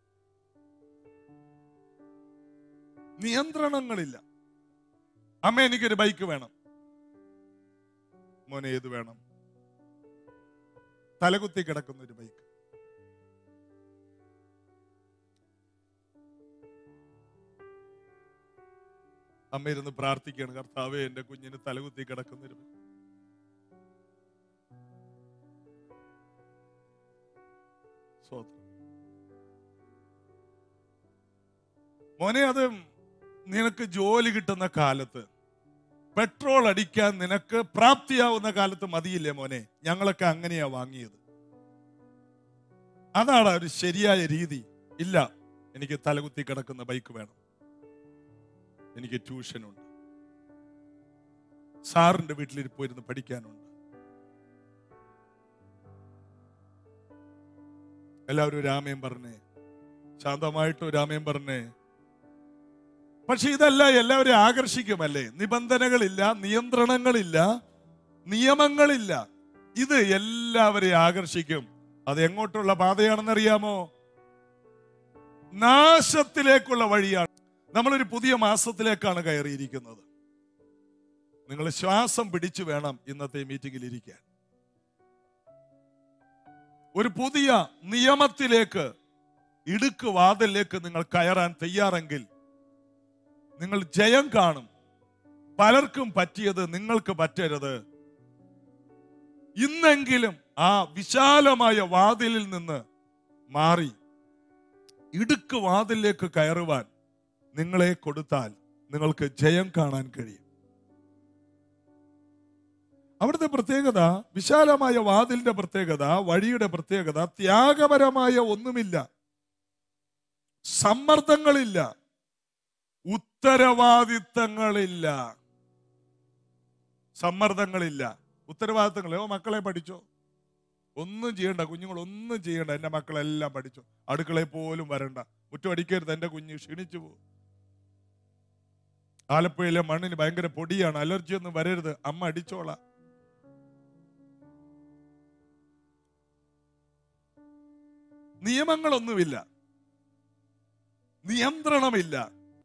നിയന്ത്രണങ്ങളില്ല അമ്മ എനിക്കൊരു ബൈക്ക് വേണം മോനെ ഏത് വേണം തലകുത്തി കിടക്കുന്ന ഒരു ബൈക്ക് അമ്മ ഇരുന്ന് പ്രാർത്ഥിക്കുകയാണ് കർത്താവേ എന്റെ കുഞ്ഞിന് തലകുത്തി കിടക്കുന്നൊരു സ്വോത്രം മോനെ അത് നിനക്ക് ജോലി കിട്ടുന്ന കാലത്ത് പെട്രോൾ അടിക്കാൻ നിനക്ക് പ്രാപ്തിയാവുന്ന കാലത്ത് മതിയില്ലേ മോനെ ഞങ്ങളൊക്കെ അങ്ങനെയാ വാങ്ങിയത് അതാണ് ഒരു ശരിയായ രീതി ഇല്ല എനിക്ക് തലകുത്തി കിടക്കുന്ന ബൈക്ക് വേണം എനിക്ക് ട്യൂഷനുണ്ട് സാറിന്റെ വീട്ടിൽ പോയിരുന്ന് പഠിക്കാനുണ്ട് എല്ലാവരും രാമയം പറഞ്ഞേ ശാന്തമായിട്ട് രാമയം പറഞ്ഞേ പക്ഷെ ഇതല്ല എല്ലാവരെയും ആകർഷിക്കുമല്ലേ നിബന്ധനകളില്ല നിയന്ത്രണങ്ങളില്ല നിയമങ്ങളില്ല ഇത് എല്ലാവരെയും ആകർഷിക്കും അത് എങ്ങോട്ടുള്ള പാതയാണെന്നറിയാമോ നാശത്തിലേക്കുള്ള വഴിയാണ് നമ്മളൊരു പുതിയ മാസത്തിലേക്കാണ് കയറിയിരിക്കുന്നത് നിങ്ങൾ ശ്വാസം പിടിച്ചു വേണം ഇന്നത്തെ മീറ്റിംഗിൽ ഇരിക്കാൻ ഒരു പുതിയ നിയമത്തിലേക്ക് ഇടുക്ക് വാതിലേക്ക് നിങ്ങൾ കയറാൻ തയ്യാറെങ്കിൽ നിങ്ങൾ ജയം കാണും പലർക്കും പറ്റിയത് നിങ്ങൾക്ക് പറ്റരുത് ഇന്നെങ്കിലും ആ വിശാലമായ വാതിലിൽ നിന്ന് മാറി ഇടുക്ക് വാതിലേക്ക് കയറുവാൻ നിങ്ങളെ കൊടുത്താൽ നിങ്ങൾക്ക് ജയം കാണാൻ കഴിയും അവിടുത്തെ പ്രത്യേകത വിശാലമായ വാതിലിന്റെ പ്രത്യേകത വഴിയുടെ പ്രത്യേകത ത്യാഗപരമായ ഒന്നുമില്ല സമ്മർദ്ദങ്ങളില്ല ഉത്തരവാദിത്തങ്ങളില്ല സമ്മർദ്ദങ്ങളില്ല ഉത്തരവാദിത്തങ്ങൾ ഓ മക്കളെ പഠിച്ചോ ഒന്നും ചെയ്യണ്ട കുഞ്ഞുങ്ങൾ ഒന്നും ചെയ്യണ്ട എന്റെ മക്കളെല്ലാം പഠിച്ചു അടുക്കളയിൽ പോലും വരണ്ട മുറ്റം അടിക്കരുത് എന്റെ കുഞ്ഞ് ക്ഷീണിച്ചു പോകും ആലപ്പുഴയിലെ മണ്ണിന് ഭയങ്കര പൊടിയാണ് അലർജി ഒന്നും വരരുത് അമ്മ അടിച്ചോളാം നിയമങ്ങളൊന്നുമില്ല നിയന്ത്രണമില്ല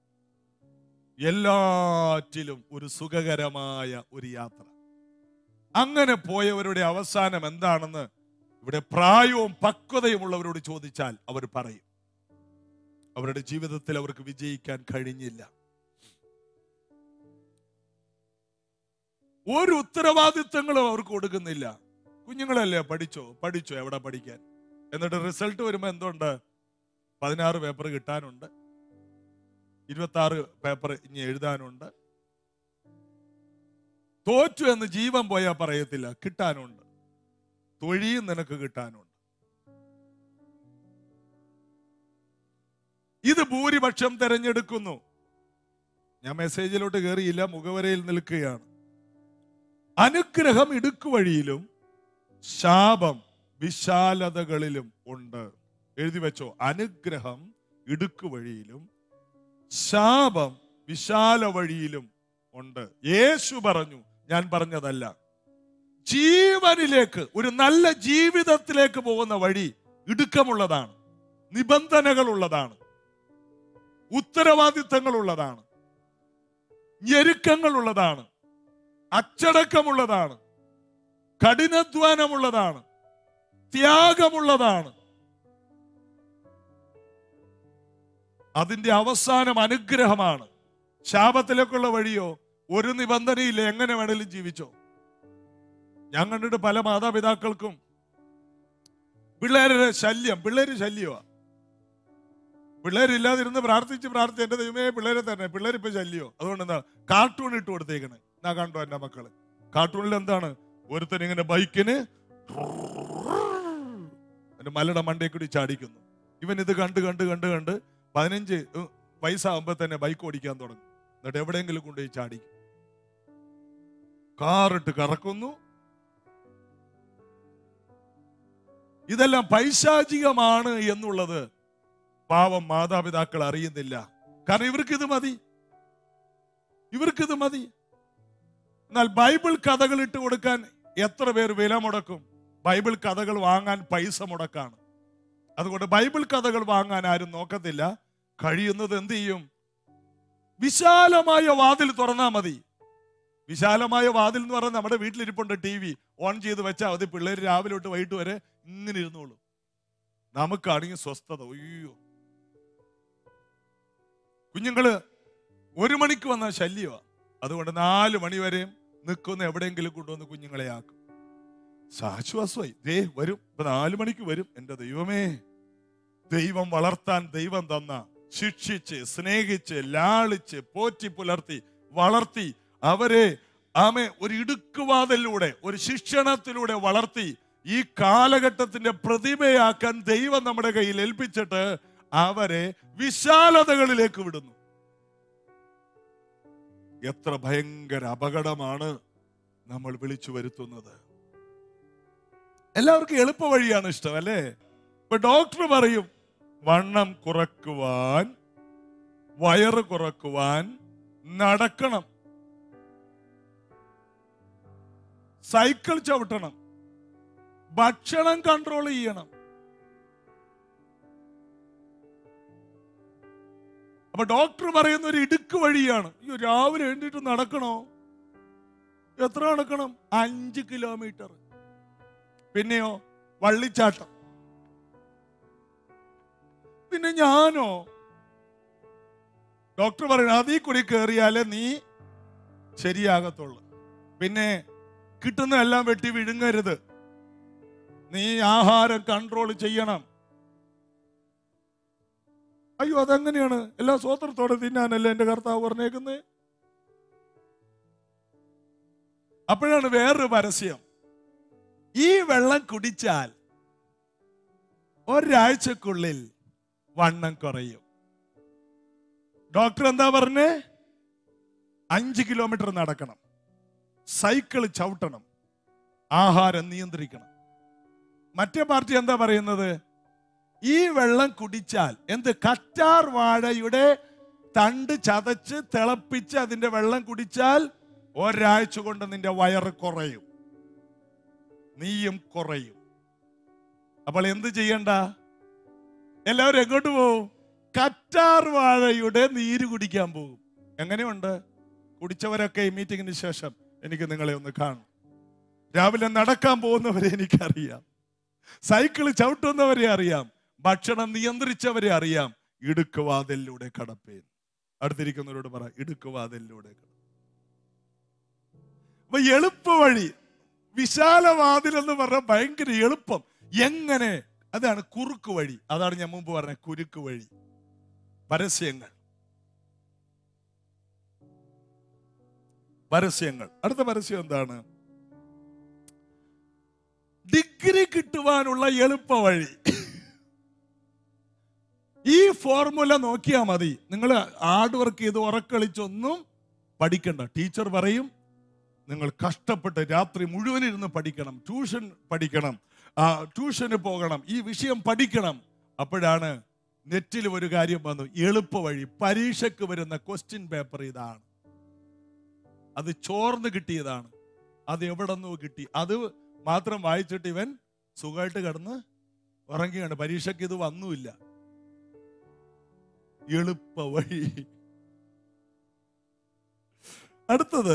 എല്ലാറ്റിലും ഒരു സുഖകരമായ ഒരു യാത്ര അങ്ങനെ പോയവരുടെ അവസാനം എന്താണെന്ന് ഇവിടെ പ്രായവും പക്വതയും ഉള്ളവരോട് ചോദിച്ചാൽ അവർ പറയും അവരുടെ ജീവിതത്തിൽ അവർക്ക് വിജയിക്കാൻ കഴിഞ്ഞില്ല ഒരു ഉത്തരവാദിത്തങ്ങളും അവർക്ക് കൊടുക്കുന്നില്ല കുഞ്ഞുങ്ങളല്ലേ പഠിച്ചോ പഠിച്ചോ എവിടെ പഠിക്കാൻ എന്നിട്ട് റിസൾട്ട് വരുമ്പോ എന്തുണ്ട് പതിനാറ് പേപ്പർ കിട്ടാനുണ്ട് ഇരുപത്തി ആറ് പേപ്പർ ഇനി എഴുതാനുണ്ട് തോറ്റു എന്ന് ജീവൻ പോയാൽ പറയത്തില്ല കിട്ടാനുണ്ട് തൊഴിയും നിനക്ക് കിട്ടാനുണ്ട് ഇത് ഭൂരിപക്ഷം തെരഞ്ഞെടുക്കുന്നു ഞാൻ മെസ്സേജിലോട്ട് കയറിയില്ല മുഖവരയിൽ നിൽക്കുകയാണ് അനുഗ്രഹം ഇടുക്കുവഴിയിലും ശാപം വിശാലതകളിലും ഉണ്ട് എഴുതി വെച്ചോ അനുഗ്രഹം ഇടുക്കുവഴിയിലും ശാപം വിശാല വഴിയിലും ഉണ്ട് യേശു പറഞ്ഞു ഞാൻ പറഞ്ഞതല്ല ജീവനിലേക്ക് ഒരു നല്ല ജീവിതത്തിലേക്ക് പോകുന്ന വഴി ഇടുക്കമുള്ളതാണ് നിബന്ധനകളുള്ളതാണ് ഉത്തരവാദിത്തങ്ങളുള്ളതാണ് ഞെരുക്കങ്ങളുള്ളതാണ് അച്ചടക്കമുള്ളതാണ് കഠിനാധ്വാനമുള്ളതാണ് ത്യാഗമുള്ളതാണ് അതിന്റെ അവസാനം അനുഗ്രഹമാണ് ശാപത്തിലേക്കുള്ള വഴിയോ ഒരു നിബന്ധനയില്ല എങ്ങനെ വേണേലും ജീവിച്ചോ ഞാൻ കണ്ടിട്ട് പല മാതാപിതാക്കൾക്കും പിള്ളേരുടെ ശല്യം പിള്ളേര് ശല്യമാ പിള്ളേരില്ലാതിരുന്ന് പ്രാർത്ഥിച്ച് പ്രാർത്ഥിച്ച് എന്റെ ദൈവമേ പിള്ളേരെ തന്നെ പിള്ളേരിപ്പോ ശല്യോ അതുകൊണ്ട് എന്താ കാർട്ടൂൺ ഇട്ട് കൊടുത്തേക്കണേ ഞാൻ കണ്ടോ എന്റെ മക്കള് കാർട്ടൂണിൽ എന്താണ് ഒരുത്തൻ ഇങ്ങനെ ബൈക്കിന് എന്റെ മലയുടെ മണ്ടയിൽ കൂടി ചാടിക്കുന്നു ഇവൻ ഇത് കണ്ട് കണ്ട് കണ്ട് കണ്ട് പതിനഞ്ച് ഉം, വയസ്സാകുമ്പോ തന്നെ ബൈക്ക് ഓടിക്കാൻ തുടങ്ങും എന്നിട്ട് എവിടെയെങ്കിലും കൊണ്ടുപോയി ചാടി കാറിട്ട് കറക്കുന്നു ഇതെല്ലാം പൈശാചികമാണ് എന്നുള്ളത് പാവം മാതാപിതാക്കൾ അറിയുന്നില്ല കാരണം ഇവർക്ക് ഇത് മതി ഇവർക്ക് ഇത് മതി എന്നാൽ ബൈബിൾ കഥകൾ ഇട്ട് കൊടുക്കാൻ എത്ര പേർ വില മുടക്കും ബൈബിൾ കഥകൾ വാങ്ങാൻ പൈസ മുടക്കാണ് അതുകൊണ്ട് ബൈബിൾ കഥകൾ വാങ്ങാൻ ആരും നോക്കത്തില്ല കഴിയുന്നത് എന്ത് ചെയ്യും വിശാലമായ വാതിൽ തുറന്നാ മതി വിശാലമായ വാതിൽ എന്ന് പറഞ്ഞാൽ നമ്മുടെ വീട്ടിലിരിപ്പുണ്ട് ടി വി ഓൺ ചെയ്ത് വെച്ചാൽ മതി പിള്ളേർ രാവിലെ തൊട്ട് വൈകിട്ട് വരെ ഇങ്ങനെ ഇരുന്നോളൂ നമുക്കാണെങ്കിൽ സ്വസ്ഥത അയ്യോ കുഞ്ഞുങ്ങള് ഒരു മണിക്ക് വന്ന ശല്യമാണ് അതുകൊണ്ട് നാല് മണി വരെയും നിൽക്കുന്ന എവിടെയെങ്കിലും കൊണ്ടുവന്ന് കുഞ്ഞുങ്ങളെ ആക്കും ആശ്വാസമായി ദേ വരും ഇപ്പൊ നാല് മണിക്ക് വരും എന്റെ ദൈവമേ ദൈവം വളർത്താൻ ദൈവം തന്ന ശിക്ഷിച്ച് സ്നേഹിച്ച് ലാളിച്ച് പോറ്റി പുലർത്തി വളർത്തി അവരെ ആമെ ഒരു ഇടുക്കുവാതിലൂടെ ഒരു ശിക്ഷണത്തിലൂടെ വളർത്തി ഈ കാലഘട്ടത്തിന്റെ പ്രതിമയാക്കാൻ ദൈവം നമ്മുടെ കയ്യിൽ ഏൽപ്പിച്ചിട്ട് അവരെ വിശാലതകളിലേക്ക് വിടുന്നു എത്ര ഭയങ്കര അപകടമാണ് നമ്മൾ വിളിച്ചു വരുത്തുന്നത് എല്ലാവർക്കും എളുപ്പ വഴിയാണ് ഇഷ്ടം അല്ലേ ഇപ്പൊ ഡോക്ടർ പറയും വണ്ണം കുറക്കുവാൻ വയറ് കുറക്കുവാൻ നടക്കണം സൈക്കിൾ ചവിട്ടണം ഭക്ഷണം കൺട്രോൾ ചെയ്യണം അപ്പൊ ഡോക്ടർ പറയുന്ന ഒരു ഇടുക്ക് വഴിയാണ് അയ്യോ രാവിലെ എഴുന്നിട്ട് നടക്കണോ എത്ര നടക്കണം അഞ്ച് കിലോമീറ്റർ പിന്നെയോ വള്ളിച്ചാട്ടം പിന്നെ ഞാനോ ഡോക്ടർ പറയുന്നത് അതീ കൂടി കയറിയാലേ നീ ശരിയാകത്തുള്ളൂ പിന്നെ കിട്ടുന്നതെല്ലാം വെട്ടി വിഴുങ്ങരുത് നീ ആഹാരം കൺട്രോൾ ചെയ്യണം അയ്യോ അതെങ്ങനെയാണ് എല്ലാ സ്വോത്രത്തോടെ തിന്നാനല്ലേ എന്റെ കർത്താവ് പറഞ്ഞേക്കുന്നത് അപ്പോഴാണ് വേറൊരു പരസ്യം ഈ വെള്ളം കുടിച്ചാൽ ഒരാഴ്ചക്കുള്ളിൽ വണ്ണം കുറയും ഡോക്ടർ എന്താ പറഞ്ഞേ അഞ്ച് കിലോമീറ്റർ നടക്കണം സൈക്കിൾ ചവിട്ടണം ആഹാരം നിയന്ത്രിക്കണം മറ്റേ പാർട്ടി എന്താ പറയുന്നത് ഈ വെള്ളം കുടിച്ചാൽ എന്ത് കറ്റാർ വാഴയുടെ തണ്ട് ചതച്ച് തിളപ്പിച്ച് അതിന്റെ വെള്ളം കുടിച്ചാൽ ഒരാഴ്ച കൊണ്ട് നിന്റെ വയറ് കുറയും നീയും കുറയും അപ്പോൾ എന്ത് ചെയ്യണ്ട എല്ലാവരും എങ്ങോട്ട് പോവും കറ്റാർ വാഴയുടെ നീര് കുടിക്കാൻ പോകും എങ്ങനെയുണ്ട് കുടിച്ചവരൊക്കെ ഈ മീറ്റിംഗിന് ശേഷം എനിക്ക് നിങ്ങളെ ഒന്ന് കാണും രാവിലെ നടക്കാൻ പോകുന്നവരെ എനിക്കറിയാം സൈക്കിൾ ചവിട്ടുന്നവരെ അറിയാം ഭക്ഷണം നിയന്ത്രിച്ചവരെ അറിയാം ഇടുക്കുവാതിലൂടെ കടപ്പേൻ അടുത്തിരിക്കുന്നവരോട് പറ ഇടുക്കുവാതിലൂടെ കട അപ്പൊ എളുപ്പ വഴി വിശാലവാതിൽ എന്ന് പറഞ്ഞാൽ ഭയങ്കര എളുപ്പം എങ്ങനെ അതാണ് കുറുക്ക് വഴി അതാണ് ഞാൻ മുമ്പ് പറഞ്ഞ കുരുക്ക് വഴി പരസ്യങ്ങൾ പരസ്യങ്ങൾ അടുത്ത പരസ്യം എന്താണ് ഡിഗ്രി കിട്ടുവാനുള്ള എളുപ്പ വഴി ഈ ഫോർമുല നോക്കിയാൽ മതി നിങ്ങൾ ഹാർഡ് വർക്ക് ചെയ്ത് ഉറക്കളിച്ചൊന്നും പഠിക്കണ്ട ടീച്ചർ പറയും നിങ്ങൾ കഷ്ടപ്പെട്ട് രാത്രി മുഴുവൻ ഇരുന്ന് പഠിക്കണം ട്യൂഷൻ പഠിക്കണം ആ ട്യൂഷന് പോകണം ഈ വിഷയം പഠിക്കണം അപ്പോഴാണ് നെറ്റിൽ ഒരു കാര്യം വന്നു എളുപ്പ വഴി പരീക്ഷയ്ക്ക് വരുന്ന ക്വസ്റ്റ്യൻ പേപ്പർ ഇതാണ് അത് ചോർന്ന് കിട്ടിയതാണ് അത് എവിടെ നിന്നോ കിട്ടി അത് മാത്രം വായിച്ചിട്ട് ഇവൻ സുഖമായിട്ട് കിടന്ന് ഉറങ്ങിയാണ് പരീക്ഷയ്ക്ക് ഇത് വന്നുമില്ല എളുപ്പ വഴി അടുത്തത്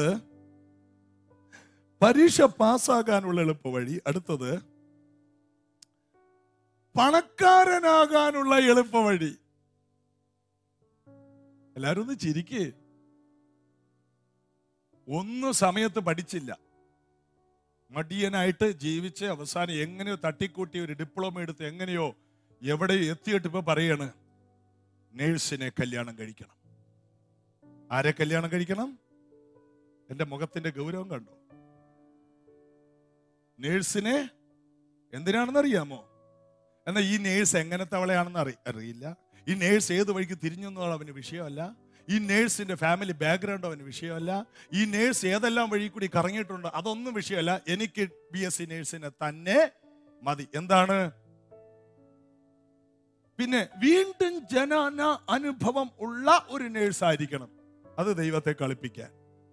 പരീക്ഷ പാസ്സാകാനുള്ള എളുപ്പ വഴി അടുത്തത് പണക്കാരനാകാനുള്ള എളുപ്പ വഴി എല്ലാരും ഒന്ന് ചിരിക്കേ ഒന്നും സമയത്ത് പഠിച്ചില്ല മടിയനായിട്ട് ജീവിച്ച് അവസാനം എങ്ങനെയോ തട്ടിക്കൂട്ടി ഒരു ഡിപ്ലോമ എടുത്ത് എങ്ങനെയോ എവിടെ എത്തിയിട്ട് ഇപ്പൊ പറയാണ് നേഴ്സിനെ കല്യാണം കഴിക്കണം ആരെ കല്യാണം കഴിക്കണം എന്റെ മുഖത്തിന്റെ ഗൗരവം കണ്ടോ നേഴ്സിനെ എന്തിനാണെന്ന് അറിയാമോ എന്നാൽ ഈ നേഴ്സ് എങ്ങനത്തെ അവളെയാണെന്ന് അറി അറിയില്ല ഈ നേഴ്സ് ഏത് വഴിക്ക് തിരിഞ്ഞു എന്നുള്ള അവന് വിഷയമല്ല ഈ നേഴ്സിന്റെ ഫാമിലി ബാക്ക്ഗ്രൗണ്ട് അവന് വിഷയമല്ല ഈ നേഴ്സ് ഏതെല്ലാം വഴി കൂടി കറങ്ങിയിട്ടുണ്ടോ അതൊന്നും വിഷയമല്ല എനിക്ക് ബി എസ് സി നേഴ്സിനെ തന്നെ മതി എന്താണ് പിന്നെ വീണ്ടും ജനന അനുഭവം ഉള്ള ഒരു നേഴ്സ് ആയിരിക്കണം അത് ദൈവത്തെ കളിപ്പിക്കാൻ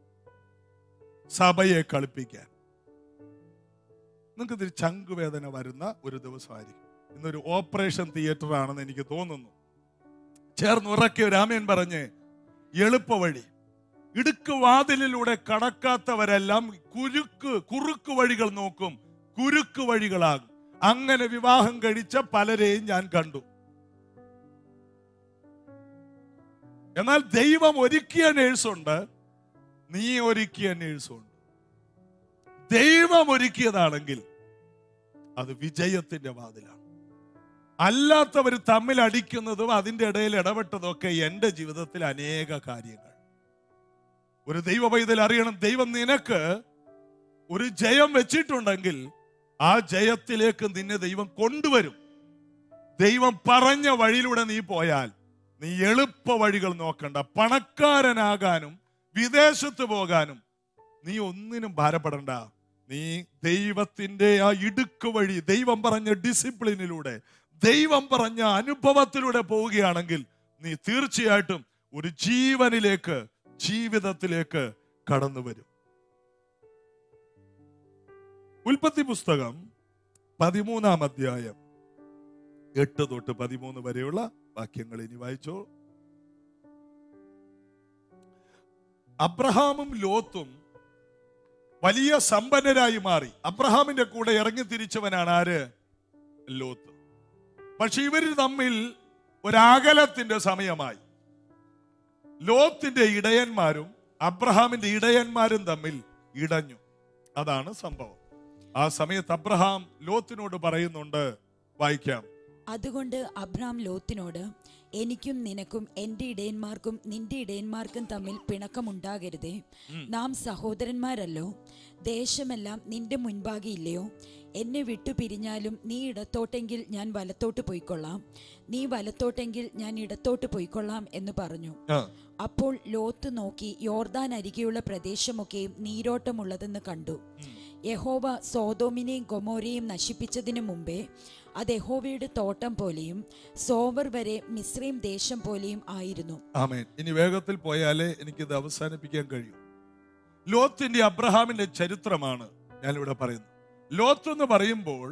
സഭയെ കളിപ്പിക്കാൻ നിങ്ങൾക്ക് ഇതിൽ ചങ്കുവേദന വരുന്ന ഒരു ദിവസമായിരിക്കും ഇന്നൊരു ഓപ്പറേഷൻ തിയേറ്റർ ആണെന്ന് എനിക്ക് തോന്നുന്നു ചേർന്ന് ഉറക്കിയ രാമൻ പറഞ്ഞ് എളുപ്പ വഴി ഇടുക്ക് വാതിലിലൂടെ കടക്കാത്തവരെല്ലാം കുരുക്ക് കുറുക്ക് വഴികൾ നോക്കും കുരുക്ക് വഴികളാകും അങ്ങനെ വിവാഹം കഴിച്ച പലരെയും ഞാൻ കണ്ടു എന്നാൽ ദൈവം ഒരുക്കിയ നേഴ്സുണ്ട് നീ ഒരുക്കിയ നേഴ്സുണ്ട് ദൈവം ഒരുക്കിയതാണെങ്കിൽ അത് വിജയത്തിന്റെ വാതിലാണ് അല്ലാത്തവർ തമ്മിൽ അടിക്കുന്നതും അതിന്റെ ഇടയിൽ ഇടപെട്ടതും ഒക്കെ എന്റെ ജീവിതത്തിൽ അനേക കാര്യങ്ങൾ ഒരു ദൈവ പൈതൽ അറിയണം ദൈവം നിനക്ക് ഒരു ജയം വെച്ചിട്ടുണ്ടെങ്കിൽ ആ ജയത്തിലേക്ക് നിന്നെ ദൈവം കൊണ്ടുവരും ദൈവം പറഞ്ഞ വഴിയിലൂടെ നീ പോയാൽ നീ എളുപ്പ വഴികൾ നോക്കണ്ട പണക്കാരനാകാനും വിദേശത്ത് പോകാനും നീ ഒന്നിനും ഭാരപ്പെടണ്ട നീ ദൈവത്തിന്റെ ആ ഇടുക്ക് വഴി ദൈവം പറഞ്ഞ ഡിസിപ്ലിനിലൂടെ ദൈവം പറഞ്ഞ അനുഭവത്തിലൂടെ പോവുകയാണെങ്കിൽ നീ തീർച്ചയായിട്ടും ഒരു ജീവനിലേക്ക് ജീവിതത്തിലേക്ക് കടന്നു വരും ഉൽപ്പത്തി പുസ്തകം പതിമൂന്നാം അധ്യായം എട്ട് തൊട്ട് പതിമൂന്ന് വരെയുള്ള വാക്യങ്ങൾ ഇനി വായിച്ചോ അബ്രഹാമും ലോത്തും വലിയ സമ്പന്നരായി മാറി അബ്രഹാമിന്റെ കൂടെ ഇറങ്ങി തിരിച്ചവനാണ് ആര് ലോത്ത് പക്ഷെ ഇവർ തമ്മിൽ ഒരകലത്തിന്റെ സമയമായി ലോത്തിന്റെ ഇടയന്മാരും അബ്രഹാമിന്റെ ഇടയന്മാരും തമ്മിൽ ഇടഞ്ഞു അതാണ് സംഭവം ആ സമയത്ത് അബ്രഹാം ലോത്തിനോട് പറയുന്നുണ്ട് വായിക്കാം അതുകൊണ്ട് അബ്രാം ലോത്തിനോട് എനിക്കും നിനക്കും എൻ്റെ ഇടയന്മാർക്കും നിന്റെ ഇടയന്മാർക്കും തമ്മിൽ പിണക്കമുണ്ടാകരുതേ നാം സഹോദരന്മാരല്ലോ ദേശമെല്ലാം നിന്റെ മുൻപാകെ ഇല്ലയോ എന്നെ വിട്ടു പിരിഞ്ഞാലും നീ ഇടത്തോട്ടെങ്കിൽ ഞാൻ വലത്തോട്ട് പോയിക്കൊള്ളാം നീ വലത്തോട്ടെങ്കിൽ ഞാൻ ഇടത്തോട്ട് പോയിക്കൊള്ളാം എന്ന് പറഞ്ഞു ആ, അപ്പോൾ ലോത്ത് നോക്കി യോർദാൻ അരികെയുള്ള പ്രദേശമൊക്കെയും നീരോട്ടമുള്ളതെന്ന് കണ്ടു യഹോവ സോതോമിനെയും ഗൊമോരയും നശിപ്പിച്ചതിനു മുമ്പേ അത് യഹോവയുടെ തോട്ടം പോലെയും സോവർ വരെ മിശ്രീം ദേശം പോലെയും ആയിരുന്നു ആമേൻ ഇനി വേഗത്തിൽ പോയാലേ എനിക്കിത് അവസാനിപ്പിക്കാൻ കഴിയൂ ലോത്തിന്റെ അബ്രഹാമിന്റെ ചരിത്രമാണ് ഞാനിവിടെ പറയുന്നത് ലോത്ത് എന്ന് പറയുമ്പോൾ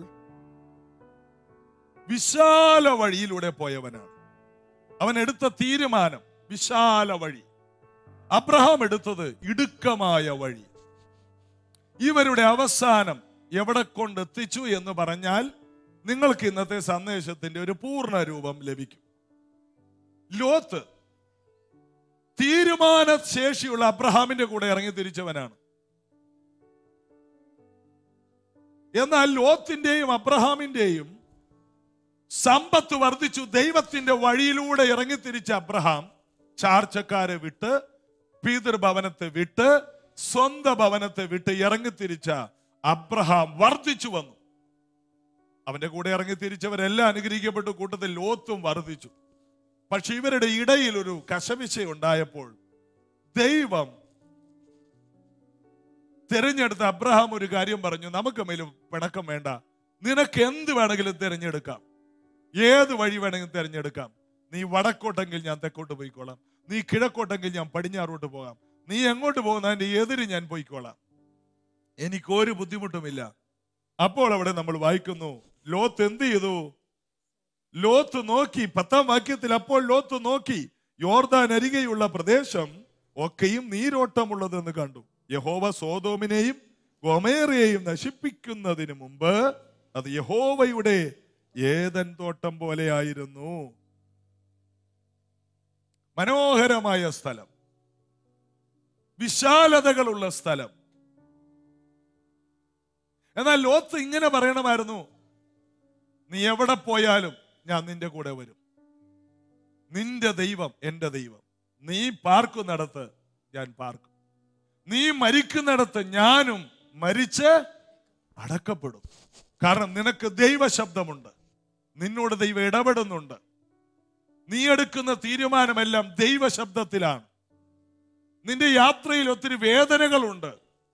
വിശാല വഴിയിലൂടെ പോയവനാണ് അവൻ എടുത്ത തീരുമാനം വിശാല വഴി അബ്രഹാം എടുത്തത് ഇടുക്കമായ വഴി ഇവരുടെ അവസാനം എവിടെ കൊണ്ടെത്തിച്ചു എന്ന് പറഞ്ഞാൽ നിങ്ങൾക്ക് ഇന്നത്തെ സന്ദേശത്തിന്റെ ഒരു പൂർണ്ണ രൂപം ലഭിക്കും ലോത്ത് തീരുമാന ശേഷിയുള്ള അബ്രഹാമിന്റെ കൂടെ ഇറങ്ങി തിരിച്ചവനാണ് എന്നാൽ ലോത്തിന്റെയും അബ്രഹാമിന്റെയും സമ്പത്ത് വർദ്ധിച്ചു ദൈവത്തിന്റെ വഴിയിലൂടെ ഇറങ്ങി തിരിച്ച അബ്രഹാം ചാർച്ചക്കാരെ വിട്ട് പിതൃഭവനത്തെ വിട്ട് സ്വന്തം ഭവനത്തെ വിട്ട് ഇറങ്ങി തിരിച്ച അബ്രഹാം വർദ്ധിച്ചു വന്നു അവന്റെ കൂടെ ഇറങ്ങി തിരിച്ചവരെല്ലാം അനുഗ്രഹിക്കപ്പെട്ടു കൂട്ടത്തിൽ ലോത്തും വർദ്ധിച്ചു പക്ഷെ ഇവരുടെ ഇടയിൽ ഒരു കശവിശ ഉണ്ടായപ്പോൾ ദൈവം തിരഞ്ഞെടുത്ത അബ്രഹാം ഒരു കാര്യം പറഞ്ഞു നമുക്ക് മേലും പിണക്കം വേണ്ട നിനക്ക് എന്ത് വേണമെങ്കിലും തിരഞ്ഞെടുക്കാം ഏത് വഴി വേണമെങ്കിലും തിരഞ്ഞെടുക്കാം നീ വടക്കോട്ടെങ്കിൽ ഞാൻ തെക്കോട്ട് പോയിക്കോളാം നീ കിഴക്കോട്ടെങ്കിൽ ഞാൻ പടിഞ്ഞാറോട്ട് പോകാം നീ എങ്ങോട്ട് പോകുന്നതിന്റെ എതിര് ഞാൻ പോയിക്കോളാം എനിക്കൊരു ബുദ്ധിമുട്ടുമില്ല അപ്പോൾ അവിടെ നമ്മൾ വായിക്കുന്നു ലോത്ത് എന്ത് ചെയ്തു ലോത്ത് നോക്കി പത്താം വാക്യത്തിൽ അപ്പോൾ ലോത്ത് നോക്കി യോർദാൻ അരികെയുള്ള പ്രദേശം ഒക്കെയും നീരോട്ടമുള്ളതെന്ന് കണ്ടു യഹോവ സോതോമിനെയും ഗൊമേറിയെയും നശിപ്പിക്കുന്നതിന് മുമ്പ് അത് യഹോവയുടെ ഏതൻ തോട്ടം പോലെയായിരുന്നു മനോഹരമായ സ്ഥലം വിശാലതകളുള്ള സ്ഥലം എന്നാൽ ലോത്ത് ഇങ്ങനെ പറയണമായിരുന്നു നീ എവിടെ പോയാലും ഞാൻ നിന്റെ കൂടെ വരും നിന്റെ ദൈവം എന്റെ ദൈവം നീ പാർക്കുന്നിടത്ത് ഞാൻ പാർക്കും നീ മരിക്കുന്നിടത്ത് ഞാനും മരിച്ച് അടക്കപ്പെടും കാരണം നിനക്ക് ദൈവശബ്ദമുണ്ട് നിന്നോട് ദൈവം ഇടപെടുന്നുണ്ട് നീ എടുക്കുന്ന തീരുമാനമെല്ലാം ദൈവശബ്ദത്തിലാണ് നിന്റെ യാത്രയിൽ ഒത്തിരി വേദനകളുണ്ട്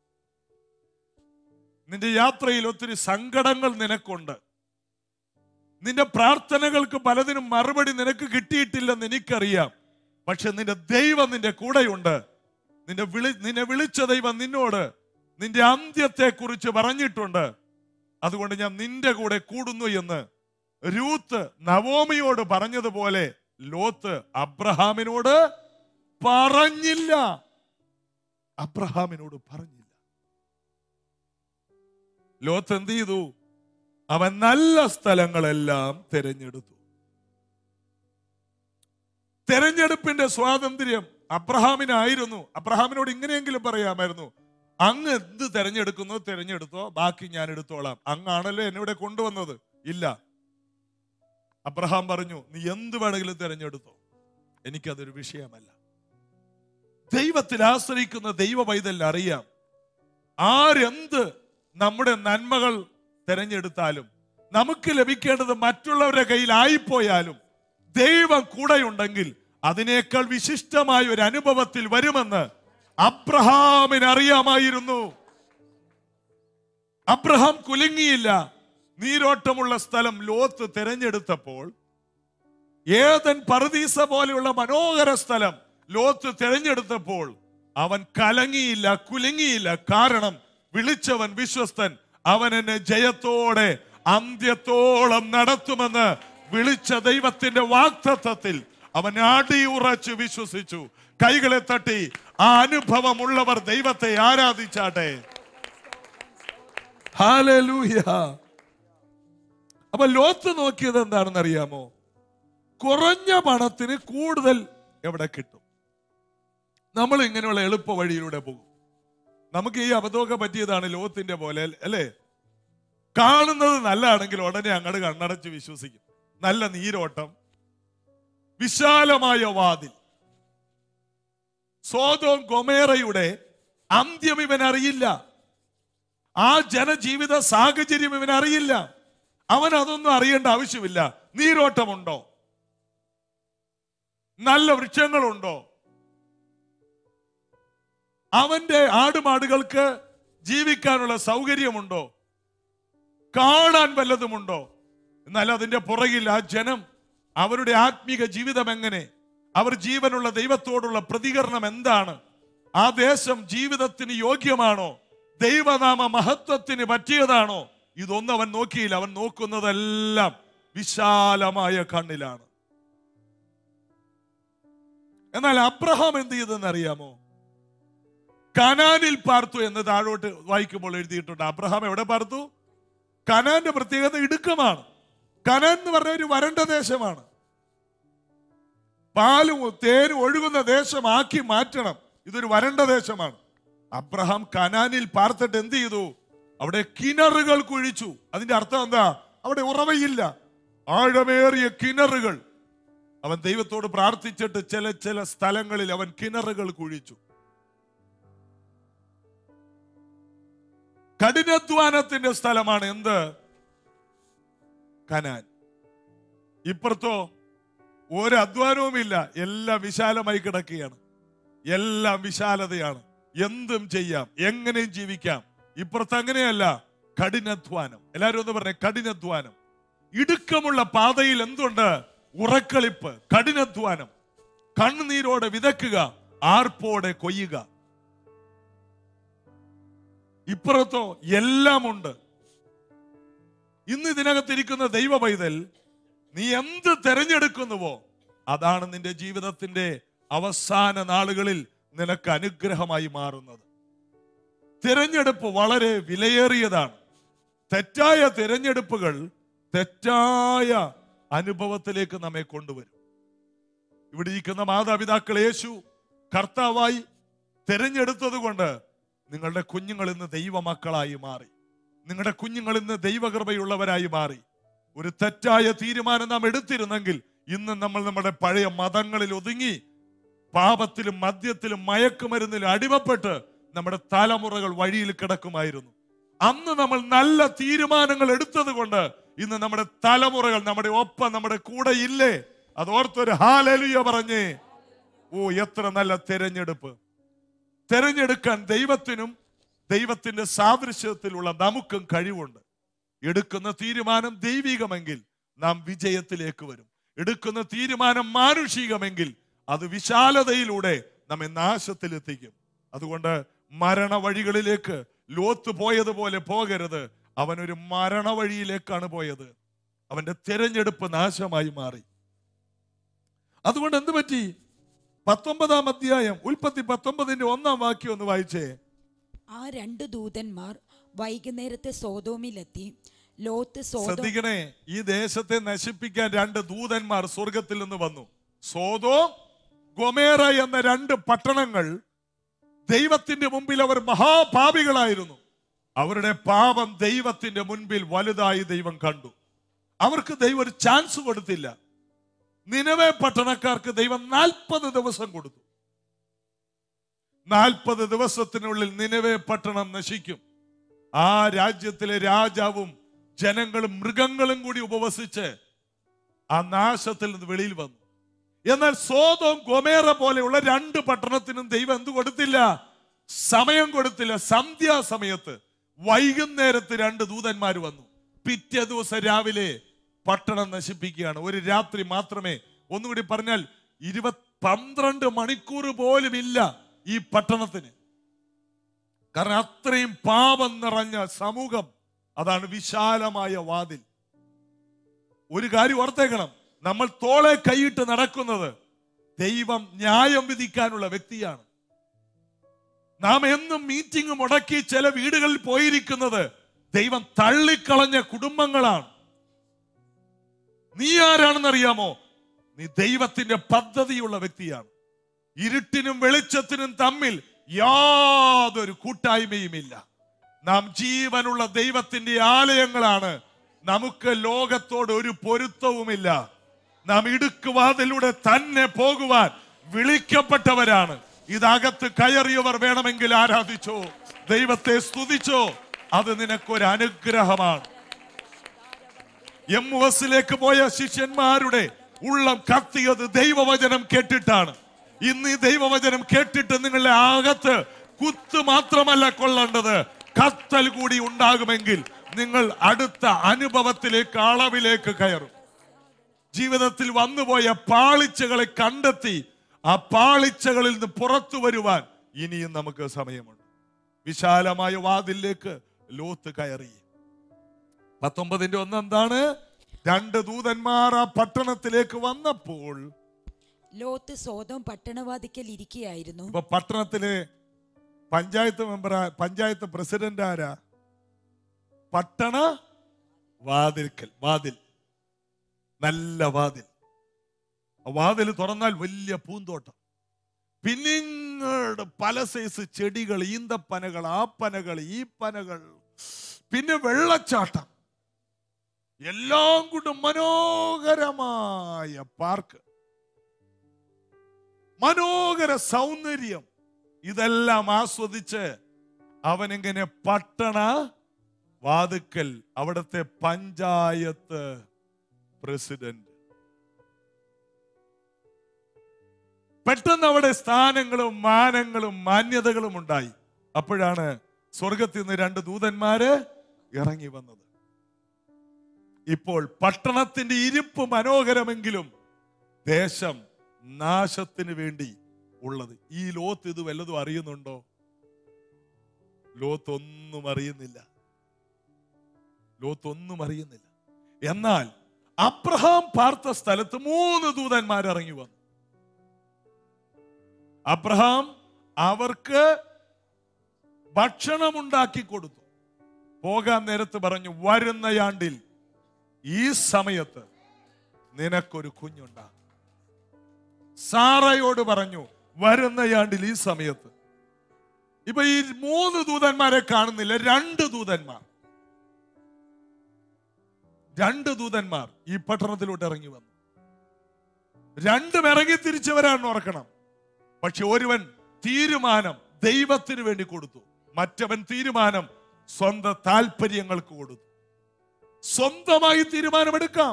നിന്റെ യാത്രയിൽ ഒത്തിരി സങ്കടങ്ങൾ നിനക്കുണ്ട് നിന്റെ പ്രാർത്ഥനകൾക്ക് പലതിനും മറുപടി നിനക്ക് കിട്ടിയിട്ടില്ലെന്ന് എനിക്കറിയാം പക്ഷെ നിന്റെ ദൈവം നിന്റെ കൂടെയുണ്ട് നിന്റെ വിളി നിന്നെ വിളിച്ച ദൈവം നിന്നോട് നിന്റെ അന്ത്യത്തെ കുറിച്ച് പറഞ്ഞിട്ടുണ്ട് അതുകൊണ്ട് ഞാൻ നിന്റെ കൂടെ കൂടുന്നു എന്ന് രൂത്ത് നവോമിയോട് പറഞ്ഞതുപോലെ ലോത്ത് അബ്രഹാമിനോട് പറഞ്ഞില്ല അബ്രഹാമിനോട് പറഞ്ഞില്ല ലോത്ത് എന്ത് ചെയ്തു അവൻ നല്ല സ്ഥലങ്ങളെല്ലാം തിരഞ്ഞെടുത്തു തെരഞ്ഞെടുപ്പിന്റെ സ്വാതന്ത്ര്യം അബ്രഹാമിനായിരുന്നു അബ്രഹാമിനോട് ഇങ്ങനെയെങ്കിലും പറയാമായിരുന്നു അങ്ങ് എന്ത് തെരഞ്ഞെടുക്കുന്നോ തെരഞ്ഞെടുത്തോ ബാക്കി ഞാൻ എടുത്തോളാം അങ്ങാണല്ലോ എന്നോട് കൊണ്ടുവന്നത് ഇല്ല അബ്രഹാം പറഞ്ഞു നീ എന്ത് വേണമെങ്കിലും തെരഞ്ഞെടുത്തോ എനിക്കതൊരു വിഷയമല്ല ദൈവത്തിൽ ആശ്രയിക്കുന്ന ദൈവ പൈതൽ അറിയാം ആരെന്ത് നമ്മുടെ നന്മകൾ തെരഞ്ഞെടുത്താലും നമുക്ക് ലഭിക്കേണ്ടത് മറ്റുള്ളവരുടെ കയ്യിൽ ആയിപ്പോയാലും ദൈവം കൂടെയുണ്ടെങ്കിൽ അതിനേക്കാൾ വിശിഷ്ടമായ ഒരു അനുഭവത്തിൽ വരുമെന്ന് അബ്രഹാമിന് അറിയാമായിരുന്നു അബ്രഹാം കുലുങ്ങിയില്ല നീരോട്ടമുള്ള സ്ഥലം ലോത്ത് തെരഞ്ഞെടുത്തപ്പോൾ ഏതൻ പറുദീസ പോലെയുള്ള മനോഹര സ്ഥലം ലോത്ത് തെരഞ്ഞെടുത്തപ്പോൾ അവൻ കലങ്ങിയില്ല കുലുങ്ങിയില്ല കാരണം വിളിച്ചവൻ വിശ്വസ്തൻ അവൻ എന്നെ ജയത്തോടെ അന്ത്യത്തോളം നടത്തുമെന്ന് വിളിച്ച ദൈവത്തിന്റെ വാക്തത്വത്തിൽ അവൻ അടിയുറച്ച് വിശ്വസിച്ചു കൈകളെ തട്ടി ആ അനുഭവമുള്ളവർ ദൈവത്തെ ആരാധിച്ചാട്ടെ ഹാലലൂയ അപ്പൊ ലോത്ത് നോക്കിയത് എന്താണെന്ന് അറിയാമോ കുറഞ്ഞ പണത്തിന് കൂടുതൽ എവിടെ കിട്ടും നമ്മൾ ഇങ്ങനെയുള്ള എളുപ്പ വഴിയിലൂടെ പോകും നമുക്ക് ഈ അബദ്ധമൊക്കെ പറ്റിയതാണ് ലോകത്തിന്റെ പോലെ അല്ലേ കാണുന്നത് നല്ലതാണെങ്കിൽ ഉടനെ അങ്ങോട്ട് കണ്ണടച്ച് വിശ്വസിക്കും നല്ല നീരോട്ടം വിശാലമായ വാതിൽ സോതോം ഗൊമേറയുടെ അന്ത്യം ഇവൻ അറിയില്ല ആ ജനജീവിത സാഹചര്യം ഇവൻ അറിയില്ല അവൻ അതൊന്നും അറിയേണ്ട ആവശ്യമില്ല നീരോട്ടമുണ്ടോ നല്ല വൃക്ഷങ്ങളുണ്ടോ അവന്റെ ആടുമാടുകൾക്ക് ജീവിക്കാനുള്ള സൗകര്യമുണ്ടോ കാണാൻ വല്ലതുമുണ്ടോ എന്നാൽ അതിന്റെ പുറകിൽ ആ ജനം അവരുടെ ആത്മീക ജീവിതം എങ്ങനെ അവർ ജീവനുള്ള ദൈവത്തോടുള്ള പ്രതികരണം എന്താണ് ആ ദേശം ജീവിതത്തിന് യോഗ്യമാണോ ദൈവനാമ മഹത്വത്തിന് പറ്റിയതാണോ ഇതൊന്നും അവൻ നോക്കിയില്ല അവൻ നോക്കുന്നതെല്ലാം വിശാലമായ കണ്ണിലാണ് എന്നാൽ അബ്രഹാം എന്ത് ചെയ്തെന്ന് അറിയാമോ കനാനിൽ പാർത്തു എന്ന് താഴോട്ട് വായിക്കുമ്പോൾ എഴുതിയിട്ടുണ്ട് അബ്രഹാം എവിടെ പാർത്തു കനാന്റെ പ്രത്യേകത ഇടുക്കമാണ് കനാൻ എന്ന് പറഞ്ഞ ഒരു വരണ്ട ദേശമാണ് പാലും തേനും ഒഴുകുന്ന ദേശമാക്കി മാറ്റണം ഇതൊരു വരണ്ട ദേശമാണ് അബ്രഹാം കനാനിൽ പാർത്തിട്ട് എന്ത് ചെയ്തു അവിടെ കിണറുകൾ കുഴിച്ചു അതിന്റെ അർത്ഥം എന്താ അവിടെ ഉറവയില്ല ആഴമേറിയ കിണറുകൾ അവൻ ദൈവത്തോട് പ്രാർത്ഥിച്ചിട്ട് ചില ചില സ്ഥലങ്ങളിൽ അവൻ കിണറുകൾ കുഴിച്ചു കഠിനാധ്വാനത്തിന്റെ സ്ഥലമാണ് എന്ത് കനാൻ ഇപ്പുറത്തോ ഒരു അധ്വാനവുമില്ല എല്ലാം വിശാലമായി കിടക്കുകയാണ് എല്ലാം വിശാലതയാണ് എന്തും ചെയ്യാം എങ്ങനെയും ജീവിക്കാം ഇപ്പുറത്ത് അങ്ങനെയല്ല കഠിനാധ്വാനം എല്ലാവരും ഒന്ന് പറഞ്ഞേ കഠിനാധ്വാനം ഇടുക്കമുള്ള പാതയിൽ എന്തുണ്ട് ഉറക്കളിപ്പ് കഠിനാധ്വാനം കണ്ണുനീരോടെ വിതക്കുക ആർപ്പോടെ കൊയ്യുക ഇപ്പുറത്തോ എല്ലാമുണ്ട് ഇന്ന് ഇതിനകത്തിരിക്കുന്ന ദൈവ പൈതൽ നീ എന്ത് തെരഞ്ഞെടുക്കുന്നുവോ അതാണ് നിന്റെ ജീവിതത്തിന്റെ അവസാന നാളുകളിൽ നിനക്ക് അനുഗ്രഹമായി മാറുന്നത് തിരഞ്ഞെടുപ്പ് വളരെ വിലയേറിയതാണ് തെറ്റായ തിരഞ്ഞെടുപ്പുകൾ തെറ്റായ അനുഭവത്തിലേക്ക് നമ്മെ കൊണ്ടുവരും ഇവിടെ ഇരിക്കുന്ന മാതാപിതാക്കൾ യേശു കർത്താവായി തിരഞ്ഞെടുത്തത് കൊണ്ട് നിങ്ങളുടെ കുഞ്ഞുങ്ങൾ ഇന്ന് ദൈവമക്കളായി മാറി നിങ്ങളുടെ കുഞ്ഞുങ്ങൾ ഇന്ന് ദൈവകൃപയുള്ളവരായി മാറി ഒരു തെറ്റായ തീരുമാനം നാം എടുത്തിരുന്നെങ്കിൽ ഇന്ന് നമ്മൾ നമ്മുടെ പഴയ മതങ്ങളിൽ ഒതുങ്ങി പാപത്തിലും മദ്യത്തിലും മയക്കുമരുന്നിലും അടിമപ്പെട്ട് നമ്മുടെ തലമുറകൾ വഴിയിൽ കിടക്കുമായിരുന്നു അന്ന് നമ്മൾ നല്ല തീരുമാനങ്ങൾ എടുത്തത് കൊണ്ട് ഇന്ന് നമ്മുടെ തലമുറകൾ നമ്മുടെ ഒപ്പം നമ്മുടെ കൂടെ ഇല്ലേ അത് ഓർത്തൊരു ഹാലലുയ പറഞ്ഞേ ഓ എത്ര നല്ല തെരഞ്ഞെടുപ്പ് തെരഞ്ഞെടുക്കാൻ ദൈവത്തിനും ദൈവത്തിന്റെ സാദൃശ്യത്തിലുള്ള നമുക്കും കഴിവുണ്ട് എടുക്കുന്ന തീരുമാനം ദൈവികമെങ്കിൽ നാം വിജയത്തിലേക്ക് വരും എടുക്കുന്ന തീരുമാനം മാനുഷികമെങ്കിൽ അത് വിശാലതയിലൂടെ നമ്മെ നാശത്തിലെത്തിക്കും അതുകൊണ്ട് മരണ വഴികളിലേക്ക് ലോത്ത് പോയതുപോലെ പോകരുത് അവൻ ഒരു മരണ വഴിയിലേക്കാണ് പോയത് അവന്റെ തിരഞ്ഞെടുപ്പ് നാശമായി മാറി അതുകൊണ്ട് എന്ത് പറ്റി പത്തൊമ്പതാം അധ്യായം ഉൽപ്പത്തി പത്തൊമ്പതിന്റെ ഒന്നാം വാക്യം ഒന്ന് വായിച്ചേ ആ രണ്ട് ദൂതന്മാർ വൈകുന്നേരത്തെ സോതോമിലെത്തി ലോത്ത് സോതോം ശ്രദ്ധിക്കണേ ഈ ദേശത്തെ നശിപ്പിക്കാൻ രണ്ട് ദൂതന്മാർ സ്വർഗത്തിൽ നിന്ന് വന്നു സോതോ ഗൊമേറ എന്ന രണ്ട് പട്ടണങ്ങൾ ദൈവത്തിന്റെ മുമ്പിൽ അവർ മഹാപാപികളായിരുന്നു അവരുടെ പാപം ദൈവത്തിന്റെ മുൻപിൽ വലുതായി ദൈവം കണ്ടു അവർക്ക് ദൈവം ഒരു ചാൻസ് കൊടുത്തില്ല നിലവേ പട്ടണക്കാർക്ക് ദൈവം നാൽപ്പത് ദിവസം കൊടുത്തു നാൽപ്പത് ദിവസത്തിനുള്ളിൽ നിലവേ പട്ടണം നശിക്കും ആ രാജ്യത്തിലെ രാജാവും ജനങ്ങളും മൃഗങ്ങളും കൂടി ഉപവസിച്ച് ആ നാശത്തിൽ നിന്ന് വെളിയിൽ വന്നു എന്നാൽ സോതോം ഗൊമേറ പോലെയുള്ള രണ്ട് പട്ടണത്തിനും ദൈവം എന്ത് കൊടുത്തില്ല സമയം കൊടുത്തില്ല സന്ധ്യാസമയത്ത് വൈകുന്നേരത്ത് രണ്ട് ദൂതന്മാർ വന്നു പിറ്റേ ദിവസം രാവിലെ പട്ടണം നശിപ്പിക്കുകയാണ് ഒരു രാത്രി മാത്രമേ ഒന്നുകൂടി പറഞ്ഞാൽ ഇരുപത് പന്ത്രണ്ട് മണിക്കൂർ പോലും ഇല്ല ഈ പട്ടണത്തിന് കാരണം അത്രയും പാപം നിറഞ്ഞ സമൂഹം അതാണ് വിശാലമായ വാതിൽ ഒരു കാര്യം ഓർത്തേക്കണം നമ്മൾ തോളെ കൈയിട്ട് നടക്കുന്നത് ദൈവം ന്യായം വിധിക്കാനുള്ള വ്യക്തിയാണ് നാം എന്നും മീറ്റിംഗ് മുടക്കി ചില വീടുകളിൽ പോയിരിക്കുന്നത് ദൈവം തള്ളിക്കളഞ്ഞ കുടുംബങ്ങളാണ് നീ ആരാണെന്നറിയാമോ നീ ദൈവത്തിന്റെ പദ്ധതിയുള്ള വ്യക്തിയാണ് ഇരുട്ടിനും വെളിച്ചത്തിനും തമ്മിൽ യാതൊരു കൂട്ടായ്മയുമില്ല നാം ജീവനുള്ള ദൈവത്തിന്റെ ആലയങ്ങളാണ് നമുക്ക് ലോകത്തോട് ഒരു പൊരുത്തവുമില്ല നാം ഇടുക്കുവാതിലൂടെ തന്നെ പോകുവാൻ വിളിക്കപ്പെട്ടവരാണ് ഇതകത്ത് കയറിയവർ വേണമെങ്കിൽ ആരാധിച്ചോ ദൈവത്തെ സ്തുതിച്ചോ അത് നിനക്കൊരു അനുഗ്രഹമാണ് എം എസിലേക്ക് പോയ ശിഷ്യന്മാരുടെ ഉള്ളം കത്തിയത് ദൈവവചനം കേട്ടിട്ടാണ് ഇന്ന് ഈ ദൈവവചനം കേട്ടിട്ട് നിങ്ങളുടെ അകത്ത് കുത്ത് മാത്രമല്ല കൊള്ളേണ്ടത് കത്തൽ കൂടി ഉണ്ടാകുമെങ്കിൽ നിങ്ങൾ അടുത്ത അനുഭവത്തിലേക്ക് അളവിലേക്ക് കയറും ജീവിതത്തിൽ വന്നുപോയ പാളിച്ചകളെ കണ്ടെത്തി ആ പാളിച്ചകളിൽ നിന്ന് പുറത്തു വരുവാൻ ഇനിയും നമുക്ക് സമയമുണ്ട് വിശാലമായ വാതിലേക്ക് ലോത്ത് കയറി പത്തൊമ്പതിന്റെ ഒന്ന് എന്താണ് രണ്ട് ദൂതന്മാർ ആ പട്ടണത്തിലേക്ക് വന്നപ്പോൾ ലോത്ത് സോതോം പട്ടണവാതിക്കൽ ഇരിക്കുകയായിരുന്നു ഇപ്പൊ പട്ടണത്തിലെ പഞ്ചായത്ത് മെമ്പർ പഞ്ചായത്ത് പ്രസിഡന്റ് ആരാ പട്ടണ വാതിൽക്കൽ വാതിൽ നല്ല വാതിൽ ആ വാതിൽ തുറന്നാൽ വലിയ പൂന്തോട്ടം പിന്നിങ്ങട് പല സൈസ് ചെടികൾ ഈന്തപ്പനകൾ ആപ്പനകൾ ഈ പനകൾ പിന്നെ വെള്ളച്ചാട്ടം എല്ലാം കൊണ്ടും മനോഹരമായ പാർക്ക് മനോഹര സൗന്ദര്യം ഇതെല്ലാം ആസ്വദിച്ച് അവനിങ്ങനെ പട്ടണ വാതുക്കൽ അവിടുത്തെ പഞ്ചായത്ത് പ്രസിഡന്റ് പെട്ടെന്ന് അവിടെ സ്ഥാനങ്ങളും മാനങ്ങളും മാന്യതകളും ഉണ്ടായി അപ്പോഴാണ് സ്വർഗത്തിൽ നിന്ന് രണ്ട് ദൂതന്മാര് ഇറങ്ങി വന്നത് ഇപ്പോൾ പട്ടണത്തിന്റെ ഇരിപ്പ് മനോഹരമെങ്കിലും ദേശം നാശത്തിന് വേണ്ടി ഉള്ളത് ഈ ലോത്ത് ഇത് വല്ലതും അറിയുന്നുണ്ടോ ലോത്ത് ഒന്നും അറിയുന്നില്ല ലോത്ത് ഒന്നും അറിയുന്നില്ല എന്നാൽ അബ്രഹാം പാർത്ത സ്ഥലത്ത് മൂന്ന് ദൂതന്മാർ ഇറങ്ങി വന്നു അബ്രഹാം അവർക്ക് ഭക്ഷണമുണ്ടാക്കി കൊടുത്തു പോകാൻ നേരത്ത് പറഞ്ഞു വരുന്നയാണ്ടിൽ ഈ സമയത്ത് നിനക്കൊരു കുഞ്ഞുണ്ടാകും സാറയോട് പറഞ്ഞു വരുന്നയാണ്ടിൽ ഈ സമയത്ത് ഇപ്പൊ ഈ മൂന്ന് ദൂതന്മാരെ കാണുന്നില്ല രണ്ട് ദൂതന്മാർ രണ്ട് ദൂതന്മാർ ഈ പട്ടണത്തിലോട്ട് ഇറങ്ങി വന്നു രണ്ടും ഇറങ്ങി തിരിച്ചവരാണെന്ന് ഓർക്കണം പക്ഷെ ഒരുവൻ തീരുമാനം ദൈവത്തിന് വേണ്ടി കൊടുത്തു മറ്റവൻ തീരുമാനം സ്വന്തം താല്പര്യങ്ങൾക്ക് കൊടുത്തു സ്വന്തമായി തീരുമാനമെടുക്കാം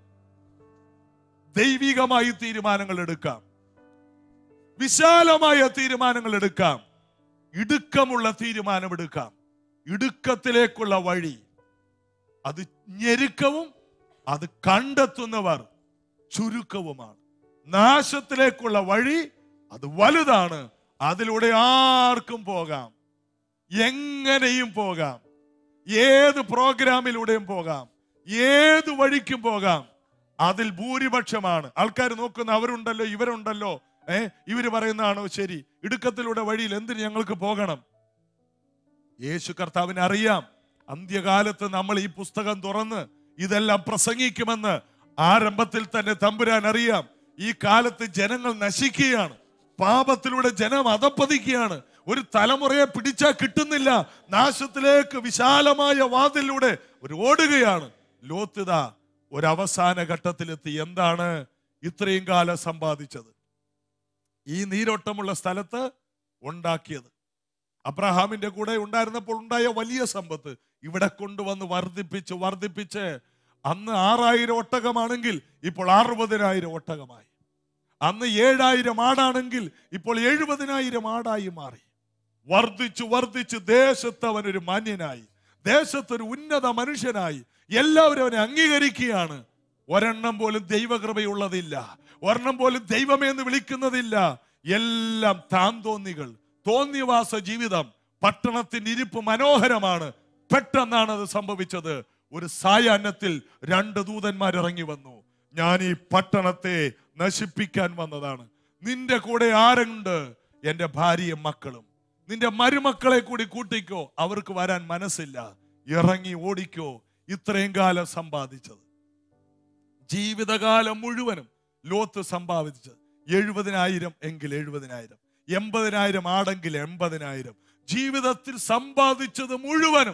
ദൈവികമായി തീരുമാനങ്ങൾ എടുക്കാം വിശാലമായ തീരുമാനങ്ങൾ എടുക്കാം ഇടുക്കമുള്ള തീരുമാനമെടുക്കാം ഇടുക്കത്തിലേക്കുള്ള വഴി അത് ഞെരുക്കവും അത് കണ്ടെത്തുന്നവർ ചുരുക്കവുമാണ് നാശത്തിലേക്കുള്ള വഴി അത് വലുതാണ് അതിലൂടെ ആർക്കും പോകാം എങ്ങനെയും പോകാം ഏത് പ്രോഗ്രാമിലൂടെയും പോകാം ഏത് വഴിക്കും പോകാം അതിൽ ഭൂരിപക്ഷമാണ് ആൾക്കാർ നോക്കുന്ന അവരുണ്ടല്ലോ ഇവരുണ്ടല്ലോ ഏ ഇവര് പറയുന്നതാണോ ശരി ഇടുക്കത്തിലൂടെ വഴിയിൽ എന്തിന് ഞങ്ങൾക്ക് പോകണം യേശു കർത്താവിന് അറിയാം അന്ത്യകാലത്ത് നമ്മൾ ഈ പുസ്തകം തുറന്ന് ഇതെല്ലാം പ്രസംഗിക്കുമെന്ന് ആരംഭത്തിൽ തന്നെ തമ്പുരാൻ അറിയാം ഈ കാലത്ത് ജനങ്ങൾ നശിക്കുകയാണ് പാപത്തിലൂടെ ജനം അധപ്പതിക്കുകയാണ് ഒരു തലമുറയെ പിടിച്ചാൽ കിട്ടുന്നില്ല നാശത്തിലേക്ക് വിശാലമായ വാതിലൂടെ ഒരു ഓടുകയാണ് ലോത്തിത ഒരു അവസാന ഘട്ടത്തിലെത്തി എന്താണ് ഇത്രയും കാലം സമ്പാദിച്ചത് ഈ നീരോട്ടമുള്ള സ്ഥലത്ത് ഉണ്ടാക്കിയത് അബ്രഹാമിന്റെ കൂടെ ഉണ്ടായിരുന്നപ്പോൾ ഉണ്ടായ വലിയ സമ്പത്ത് ഇവിടെ കൊണ്ടുവന്ന് വർദ്ധിപ്പിച്ച് വർദ്ധിപ്പിച്ച് അന്ന് ആറായിരം ഒട്ടകമാണെങ്കിൽ ഇപ്പോൾ അറുപതിനായിരം ഒട്ടകമായി അന്ന് ഏഴായിരം ആടാണെങ്കിൽ ഇപ്പോൾ എഴുപതിനായിരം ആടായി മാറി വർദ്ധിച്ചു വർദ്ധിച്ച് ദേശത്ത് അവൻ ഒരു മാന്യനായി ദേശത്തൊരു ഉന്നത മനുഷ്യനായി എല്ലാവരും അവനെ അംഗീകരിക്കുകയാണ് ഒരെണ്ണം പോലും ദൈവകൃപയുള്ളതില്ല ഒരെണ്ണം പോലും ദൈവമേ എന്ന് വിളിക്കുന്നതില്ല എല്ലാം താൻ തോന്നികൾ തോന്നിവാസ ജീവിതം പട്ടണത്തിന്റെ ഇരിപ്പ് മനോഹരമാണ് പെട്ടെന്നാണ് അത് സംഭവിച്ചത് ഒരു സായാഹ്നത്തിൽ രണ്ട് ദൂതന്മാർ ഇറങ്ങി വന്നു ഞാൻ ഈ പട്ടണത്തെ നശിപ്പിക്കാൻ വന്നതാണ് നിന്റെ കൂടെ ആരുണ്ട് എന്റെ ഭാര്യയും മക്കളും നിന്റെ മരുമക്കളെ കൂടി കൂട്ടിക്കോ അവർക്ക് വരാൻ മനസ്സില്ല ഇറങ്ങി ഓടിക്കോ ഇത്രയും കാലം സമ്പാദിച്ചത് ജീവിതകാലം മുഴുവനും ലോത്ത് സമ്പാദിച്ചത് എഴുപതിനായിരം എങ്കിൽ എഴുപതിനായിരം എൺപതിനായിരം ആടെങ്കിൽ എൺപതിനായിരം ജീവിതത്തിൽ സമ്പാദിച്ചത് മുഴുവനും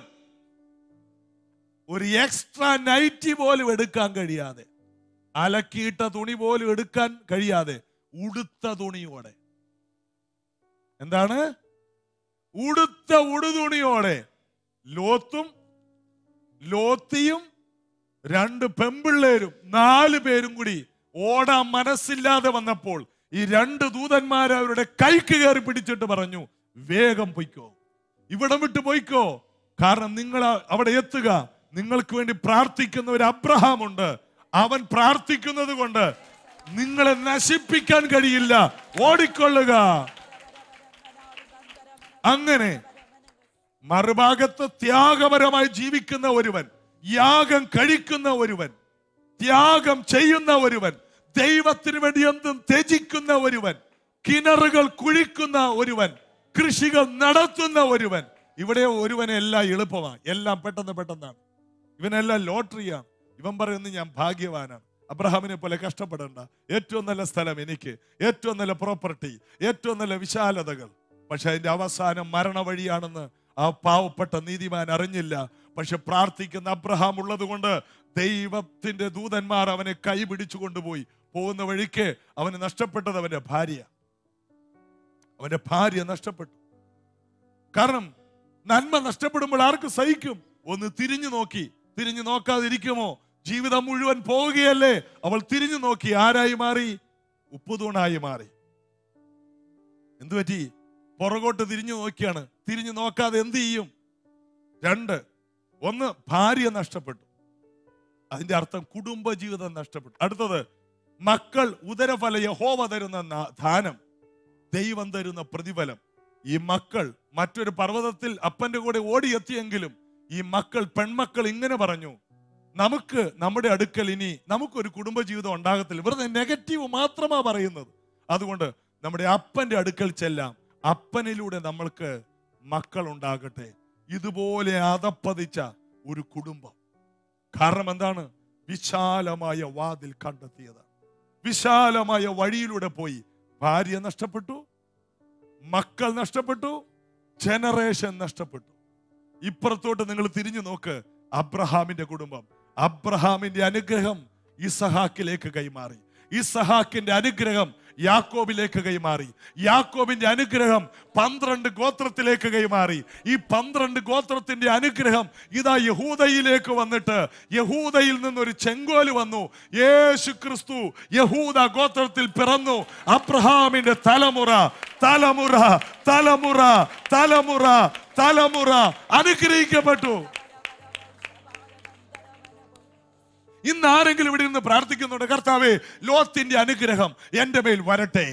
ഒരു എക്സ്ട്രാ നൈറ്റി പോലും എടുക്കാൻ കഴിയാതെ അലക്കിയിട്ട തുണി പോലും എടുക്കാൻ കഴിയാതെ ഉടുത്ത തുണിയോടെ എന്താണ് ഉടുത്ത ഉടുതുണിയോടെ ലോത്തും ലോത്തിയും രണ്ട് പെമ്പിള്ളേരും നാല് പേരും കൂടി ഓടാൻ മനസ്സില്ലാതെ വന്നപ്പോൾ ഈ രണ്ട് ദൂതന്മാർ അവരുടെ കൈക്ക് കയറി പിടിച്ചിട്ട് പറഞ്ഞു വേഗം പൊയ്ക്കോ ഇവിടം വിട്ട് പോയിക്കോ കാരണം നിങ്ങൾ അവിടെ എത്തുക നിങ്ങൾക്ക് വേണ്ടി പ്രാർത്ഥിക്കുന്ന ഒരു അബ്രഹാം ഉണ്ട് അവൻ പ്രാർത്ഥിക്കുന്നത് കൊണ്ട് നിങ്ങളെ നശിപ്പിക്കാൻ കഴിയില്ല ഓടിക്കൊള്ളുക അങ്ങനെ മറുഭാഗത്ത് ത്യാഗപരമായി ജീവിക്കുന്ന ഒരുവൻ യാഗം കഴിക്കുന്ന ഒരുവൻ ത്യാഗം ചെയ്യുന്ന ഒരുവൻ ദൈവത്തിന് വേണ്ടി എന്തും ത്യജിക്കുന്ന ഒരുവൻ കിണറുകൾ കുഴിക്കുന്ന ഒരുവൻ കൃഷികൾ നടത്തുന്ന ഒരുവൻ ഇവിടെ ഒരുവനെ എല്ലാം എളുപ്പമാണ് എല്ലാം പെട്ടെന്ന് പെട്ടെന്നാണ് ഇവനെല്ലാം ലോട്ടറിയാണ് ഇവൻ പറയുന്നത് ഞാൻ ഭാഗ്യവാനാണ് അബ്രഹാമിനെ പോലെ കഷ്ടപ്പെടേണ്ട ഏറ്റവും നല്ല സ്ഥലം എനിക്ക് ഏറ്റവും നല്ല പ്രോപ്പർട്ടി ഏറ്റവും നല്ല വിശാലതകൾ പക്ഷെ അതിന്റെ അവസാനം മരണ വഴിയാണെന്ന് ആ പാവപ്പെട്ട നീതിമാൻ അറിഞ്ഞില്ല പക്ഷെ പ്രാർത്ഥിക്കുന്ന അബ്രഹാം ഉള്ളത് കൊണ്ട് ദൈവത്തിന്റെ ദൂതന്മാർ അവനെ കൈ പിടിച്ചു കൊണ്ടുപോയി പോകുന്ന വഴിക്ക് അവന് നഷ്ടപ്പെട്ടത് അവന്റെ ഭാര്യ അവന്റെ ഭാര്യ നഷ്ടപ്പെട്ടു കാരണം നന്മ നഷ്ടപ്പെടുമ്പോൾ ആർക്ക് സഹിക്കും ഒന്ന് തിരിഞ്ഞു നോക്കി തിരിഞ്ഞു നോക്കാതിരിക്കുമോ ജീവിതം മുഴുവൻ പോവുകയല്ലേ അവൾ തിരിഞ്ഞു നോക്കി ആരായി മാറി ഉപ്പുതൂണായി മാറി എന്തു പറ്റി പുറകോട്ട് തിരിഞ്ഞു നോക്കിയാണ് തിരിഞ്ഞു നോക്കാതെ എന്ത് ചെയ്യും രണ്ട് ഒന്ന് ഭാര്യ നഷ്ടപ്പെട്ടു അതിന്റെ അർത്ഥം കുടുംബ ജീവിതം നഷ്ടപ്പെട്ടു അടുത്തത് മക്കൾ ഉദരഫല യഹോവ തരുന്ന ന- ദാനം ദൈവം തരുന്ന പ്രതിഫലം ഈ മക്കൾ മറ്റൊരു പർവ്വതത്തിൽ അപ്പന്റെ കൂടെ ഓടിയെത്തിയെങ്കിലും ഈ മക്കൾ പെൺമക്കൾ ഇങ്ങനെ പറഞ്ഞു നമുക്ക് നമ്മുടെ അടുക്കൽ ഇനി നമുക്കൊരു കുടുംബജീവിതം ഉണ്ടാകത്തില്ല വെറുതെ നെഗറ്റീവ് മാത്രമാ പറയുന്നത് അതുകൊണ്ട് നമ്മുടെ അപ്പന്റെ അടുക്കൽ ചെല്ലാം അപ്പനിലൂടെ നമ്മൾക്ക് മക്കൾ ഉണ്ടാകട്ടെ ഇതുപോലെ അതപ്പതിച്ച ഒരു കുടുംബം കാരണം എന്താണ് വിശാലമായ വാതിൽ കണ്ടെത്തിയത് വിശാലമായ വഴിയിലൂടെ പോയി ഭാര്യ നഷ്ടപ്പെട്ടു മക്കൾ നഷ്ടപ്പെട്ടു ജനറേഷൻ നഷ്ടപ്പെട്ടു ഇപ്പുറത്തോട്ട് നിങ്ങൾ തിരിഞ്ഞു നോക്ക് അബ്രഹാമിന്റെ കുടുംബം അബ്രഹാമിന്റെ അനുഗ്രഹം ഇസഹാക്കിലേക്ക് കൈമാറി ഇസഹാക്കിന്റെ അനുഗ്രഹം യാക്കോബിലേക്ക് കൈമാറി യാക്കോബിന്റെ അനുഗ്രഹം പന്ത്രണ്ട് ഗോത്രത്തിലേക്ക് കൈമാറി ഈ പന്ത്രണ്ട് ഗോത്രത്തിന്റെ അനുഗ്രഹം ഇതാ യഹൂദയിലേക്ക് വന്നിട്ട് യഹൂദയിൽ നിന്നൊരു ചെങ്കോല് വന്നു യേശു ക്രിസ്തു യഹൂദ ഗോത്രത്തിൽ പിറന്നു അബ്രഹാമിന്റെ തലമുറ തലമുറ തലമുറ തലമുറ തലമുറ അനുഗ്രഹിക്കപ്പെട്ടു ഇന്ന് ആരെങ്കിലും ഇവിടെ നിന്ന് പ്രാർത്ഥിക്കുന്നുണ്ട് കർത്താവേ ലോത്തിന്റെ അനുഗ്രഹം എന്റെ മേൽ വരട്ടെ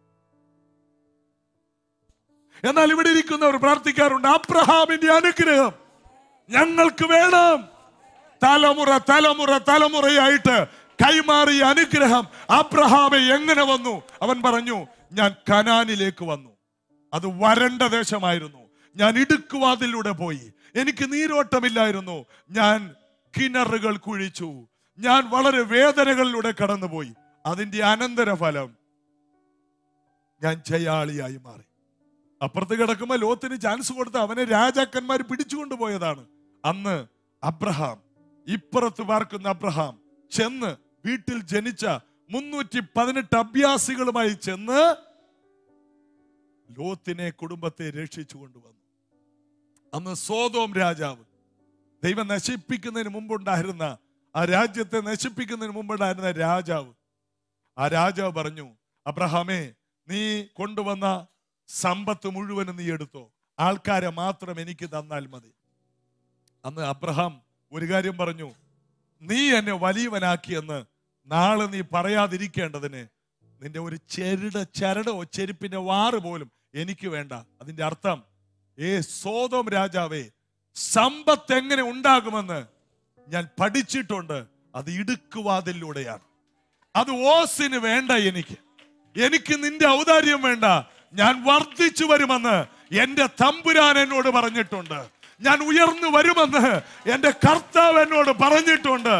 എന്നാൽ ഇവിടെ ഇരിക്കുന്നവർ പ്രാർത്ഥിക്കാറുണ്ട് അബ്രഹാമിന്റെ അനുഗ്രഹം ഞങ്ങൾക്ക് വേണം തലമുറ തലമുറ തലമുറയായിട്ട് കൈമാറിയ അനുഗ്രഹം അബ്രഹാമെ എങ്ങനെ വന്നു അവൻ പറഞ്ഞു ഞാൻ കനാനിലേക്ക് വന്നു അത് വരണ്ട ദേശമായിരുന്നു ഞാൻ ഇടുക്കുവാതിലൂടെ പോയി എനിക്ക് നീരോട്ടമില്ലായിരുന്നു ഞാൻ കിണറുകൾ കുഴിച്ചു ഞാൻ വളരെ വേദനകളിലൂടെ കടന്നുപോയി അതിന്റെ അനന്തരഫലം ഞാൻ ജയാളിയായി മാറി അപ്പുറത്ത് കിടക്കുമ്പോ ലോത്തിന് ചാൻസ് കൊടുത്ത് അവനെ രാജാക്കന്മാർ പിടിച്ചുകൊണ്ടുപോയതാണ് അന്ന് അബ്രഹാം ഇപ്പുറത്ത് പാർക്കുന്ന അബ്രഹാം ചെന്ന് വീട്ടിൽ ജനിച്ച മുന്നൂറ്റി പതിനെട്ട് അഭ്യാസികളുമായി ചെന്ന് ലോത്തിനെ കുടുംബത്തെ രക്ഷിച്ചു കൊണ്ടുവന്നു അന്ന് സോതോം രാജാവ് ദൈവം നശിപ്പിക്കുന്നതിന് മുമ്പുണ്ടായിരുന്ന ആ രാജ്യത്തെ നശിപ്പിക്കുന്നതിന് മുമ്പുണ്ടായിരുന്ന രാജാവ് ആ രാജാവ് പറഞ്ഞു അബ്രഹാമേ നീ കൊണ്ടുവന്ന സമ്പത്ത് മുഴുവനും നീ എടുത്തോ ആൾക്കാരെ മാത്രം എനിക്ക് തന്നാൽ മതി അന്ന് അബ്രഹാം ഒരു കാര്യം പറഞ്ഞു നീ എന്നെ വലിയവനാക്കിയെന്ന് നാളെ നീ പറയാതിരിക്കേണ്ടതിന് നിന്റെ ഒരു ചെരുട ചരടോ ചെരുപ്പിന്റെ വാറ് പോലും എനിക്ക് വേണ്ട അതിന്റെ അർത്ഥം ഏ സോതോം രാജാവേ സമ്പത്ത് എങ്ങനെ ഉണ്ടാകുമെന്ന് ഞാൻ പഠിച്ചിട്ടുണ്ട് അത് ഇടുക്കുവാതിലൂടെയാണ് അത് ഓസിന് വേണ്ട എനിക്ക് എനിക്ക് നിന്റെ ഔദാര്യം വേണ്ട ഞാൻ വർദ്ധിച്ചു വരുമെന്ന് എന്റെ തമ്പുരാൻ എന്നോട് പറഞ്ഞിട്ടുണ്ട് ഞാൻ ഉയർന്നു വരുമെന്ന് എന്റെ കർത്താവ് എന്നോട് പറഞ്ഞിട്ടുണ്ട്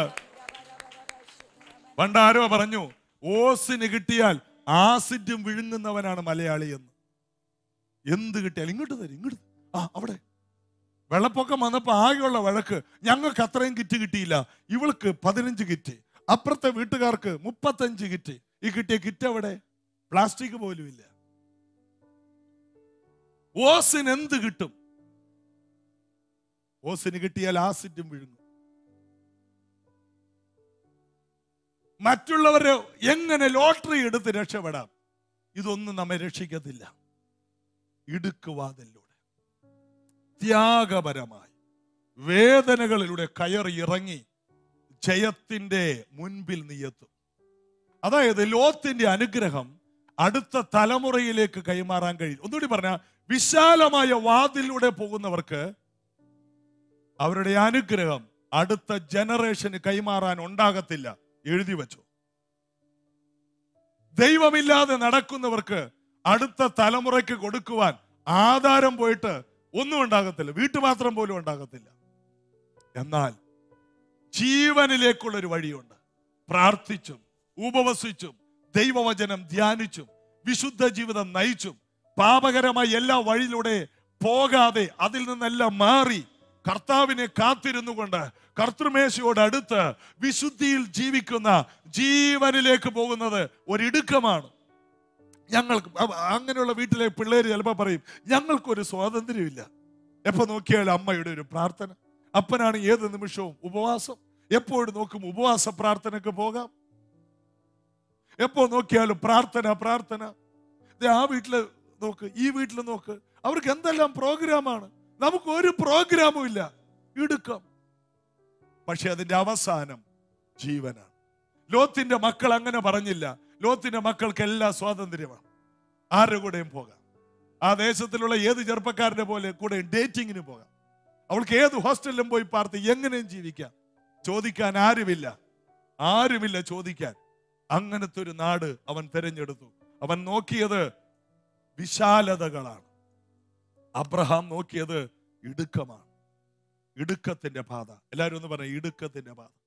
പണ്ട് ആരോ പറഞ്ഞു ഓസിന് കിട്ടിയാൽ ആസിഡും വിഴുങ്ങുന്നവനാണ് മലയാളി എന്ന് എന്ത് കിട്ടിയാൽ ഇങ്ങോട്ട് തരും ഇങ്ങോട്ട് തരും. ആ അവിടെ വെള്ളപ്പൊക്കം വന്നപ്പോ ആകെയുള്ള വഴക്ക് ഞങ്ങൾക്ക് അത്രയും കിറ്റ് കിട്ടിയില്ല ഇവൾക്ക് പതിനഞ്ച് കിറ്റ് അപ്പുറത്തെ വീട്ടുകാർക്ക് മുപ്പത്തഞ്ച് കിറ്റ് ഈ കിട്ടിയ കിറ്റ് എവിടെ പ്ലാസ്റ്റിക് പോലും ഇല്ല ഓസിന് എന്ത് കിട്ടും ഓസിന് കിട്ടിയാൽ ആസിഡും വിഴുങ്ങും മറ്റുള്ളവരെ എങ്ങനെ ലോട്ടറി എടുത്ത് രക്ഷപ്പെടാം ഇതൊന്നും നമ്മെ രക്ഷിക്കത്തില്ല ഇടുക്കുവാതിലൂടെ ത്യാഗപരമായി വേദനകളിലൂടെ കയറി ഇറങ്ങി ജയത്തിന്റെ മുൻപിൽ നീ എത്തും അതായത് ലോത്തിന്റെ അനുഗ്രഹം അടുത്ത തലമുറയിലേക്ക് കൈമാറാൻ കഴിയും ഒന്നുകൂടി പറഞ്ഞ വിശാലമായ വാതിലൂടെ പോകുന്നവർക്ക് അവരുടെ അനുഗ്രഹം അടുത്ത ജനറേഷന് കൈമാറാൻ ഉണ്ടാകത്തില്ല എഴുതി വെച്ചു ദൈവമില്ലാതെ നടക്കുന്നവർക്ക് അടുത്ത തലമുറയ്ക്ക് കൊടുക്കുവാൻ ആധാരം പോയിട്ട് ഒന്നും ഉണ്ടാകത്തില്ല വീട്ടുപാത്രം പോലും ഉണ്ടാകത്തില്ല എന്നാൽ ജീവനിലേക്കുള്ള ഒരു വഴിയുണ്ട് പ്രാർത്ഥിച്ചും ഉപവസിച്ചും ദൈവവചനം ധ്യാനിച്ചും വിശുദ്ധ ജീവിതം നയിച്ചും പാപകരമായ എല്ലാ വഴിയിലൂടെ പോകാതെ അതിൽ നിന്നെല്ലാം മാറി കർത്താവിനെ കാത്തിരുന്നു കൊണ്ട് കർത്തൃമേശയോട് അടുത്ത് വിശുദ്ധിയിൽ ജീവിക്കുന്ന ജീവനിലേക്ക് പോകുന്നത് ഒരിടുക്കമാണ് ഞങ്ങൾക്ക് അ- അങ്ങനെയുള്ള വീട്ടിലെ പിള്ളേര് ചിലപ്പോൾ പറയും ഞങ്ങൾക്കൊരു സ്വാതന്ത്ര്യമില്ല എപ്പോ നോക്കിയാലും അമ്മയുടെ ഒരു പ്രാർത്ഥന അപ്പനാണ് ഏത് നിമിഷവും ഉപവാസം എപ്പോഴും നോക്കും ഉപവാസ പ്രാർത്ഥനക്ക് പോകാം എപ്പോ നോക്കിയാലും പ്രാർത്ഥന പ്രാർത്ഥന ദേ ആ വീട്ടില് നോക്ക് ഈ വീട്ടിൽ നോക്ക് അവർക്ക് എന്തെല്ലാം പ്രോഗ്രാമാണ് നമുക്ക് ഒരു പ്രോഗ്രാമും ഇല്ല ഇടുക്കം പക്ഷെ അതിന്റെ അവസാനം ജീവനാണ് ലോത്തിന്റെ മക്കൾ അങ്ങനെ പറഞ്ഞില്ല ലോത്തിന്റെ മക്കൾക്ക് എല്ലാ സ്വാതന്ത്ര്യമാണ് ആരുടെ കൂടെയും പോകാം ആ ദേശത്തിലുള്ള ഏത് ചെറുപ്പക്കാരന്റെ പോലെ കൂടെ ഡേറ്റിങ്ങിന് പോകാം അവൾക്ക് ഏത് ഹോസ്റ്റലിലും പോയി പാർത്ത് എങ്ങനെയും ജീവിക്കാം ചോദിക്കാൻ ആരുമില്ല ആരുമില്ല ചോദിക്കാൻ അങ്ങനത്തെ ഒരു നാട് അവൻ തിരഞ്ഞെടുത്തു അവൻ നോക്കിയത് വിശാലതകളാണ് അബ്രഹാം നോക്കിയത് ഇടുക്കമാണ് ഇടുക്കത്തിന്റെ പാത എല്ലാവരും ഒന്ന് പറയാം ഇടുക്കത്തിന്റെ പാത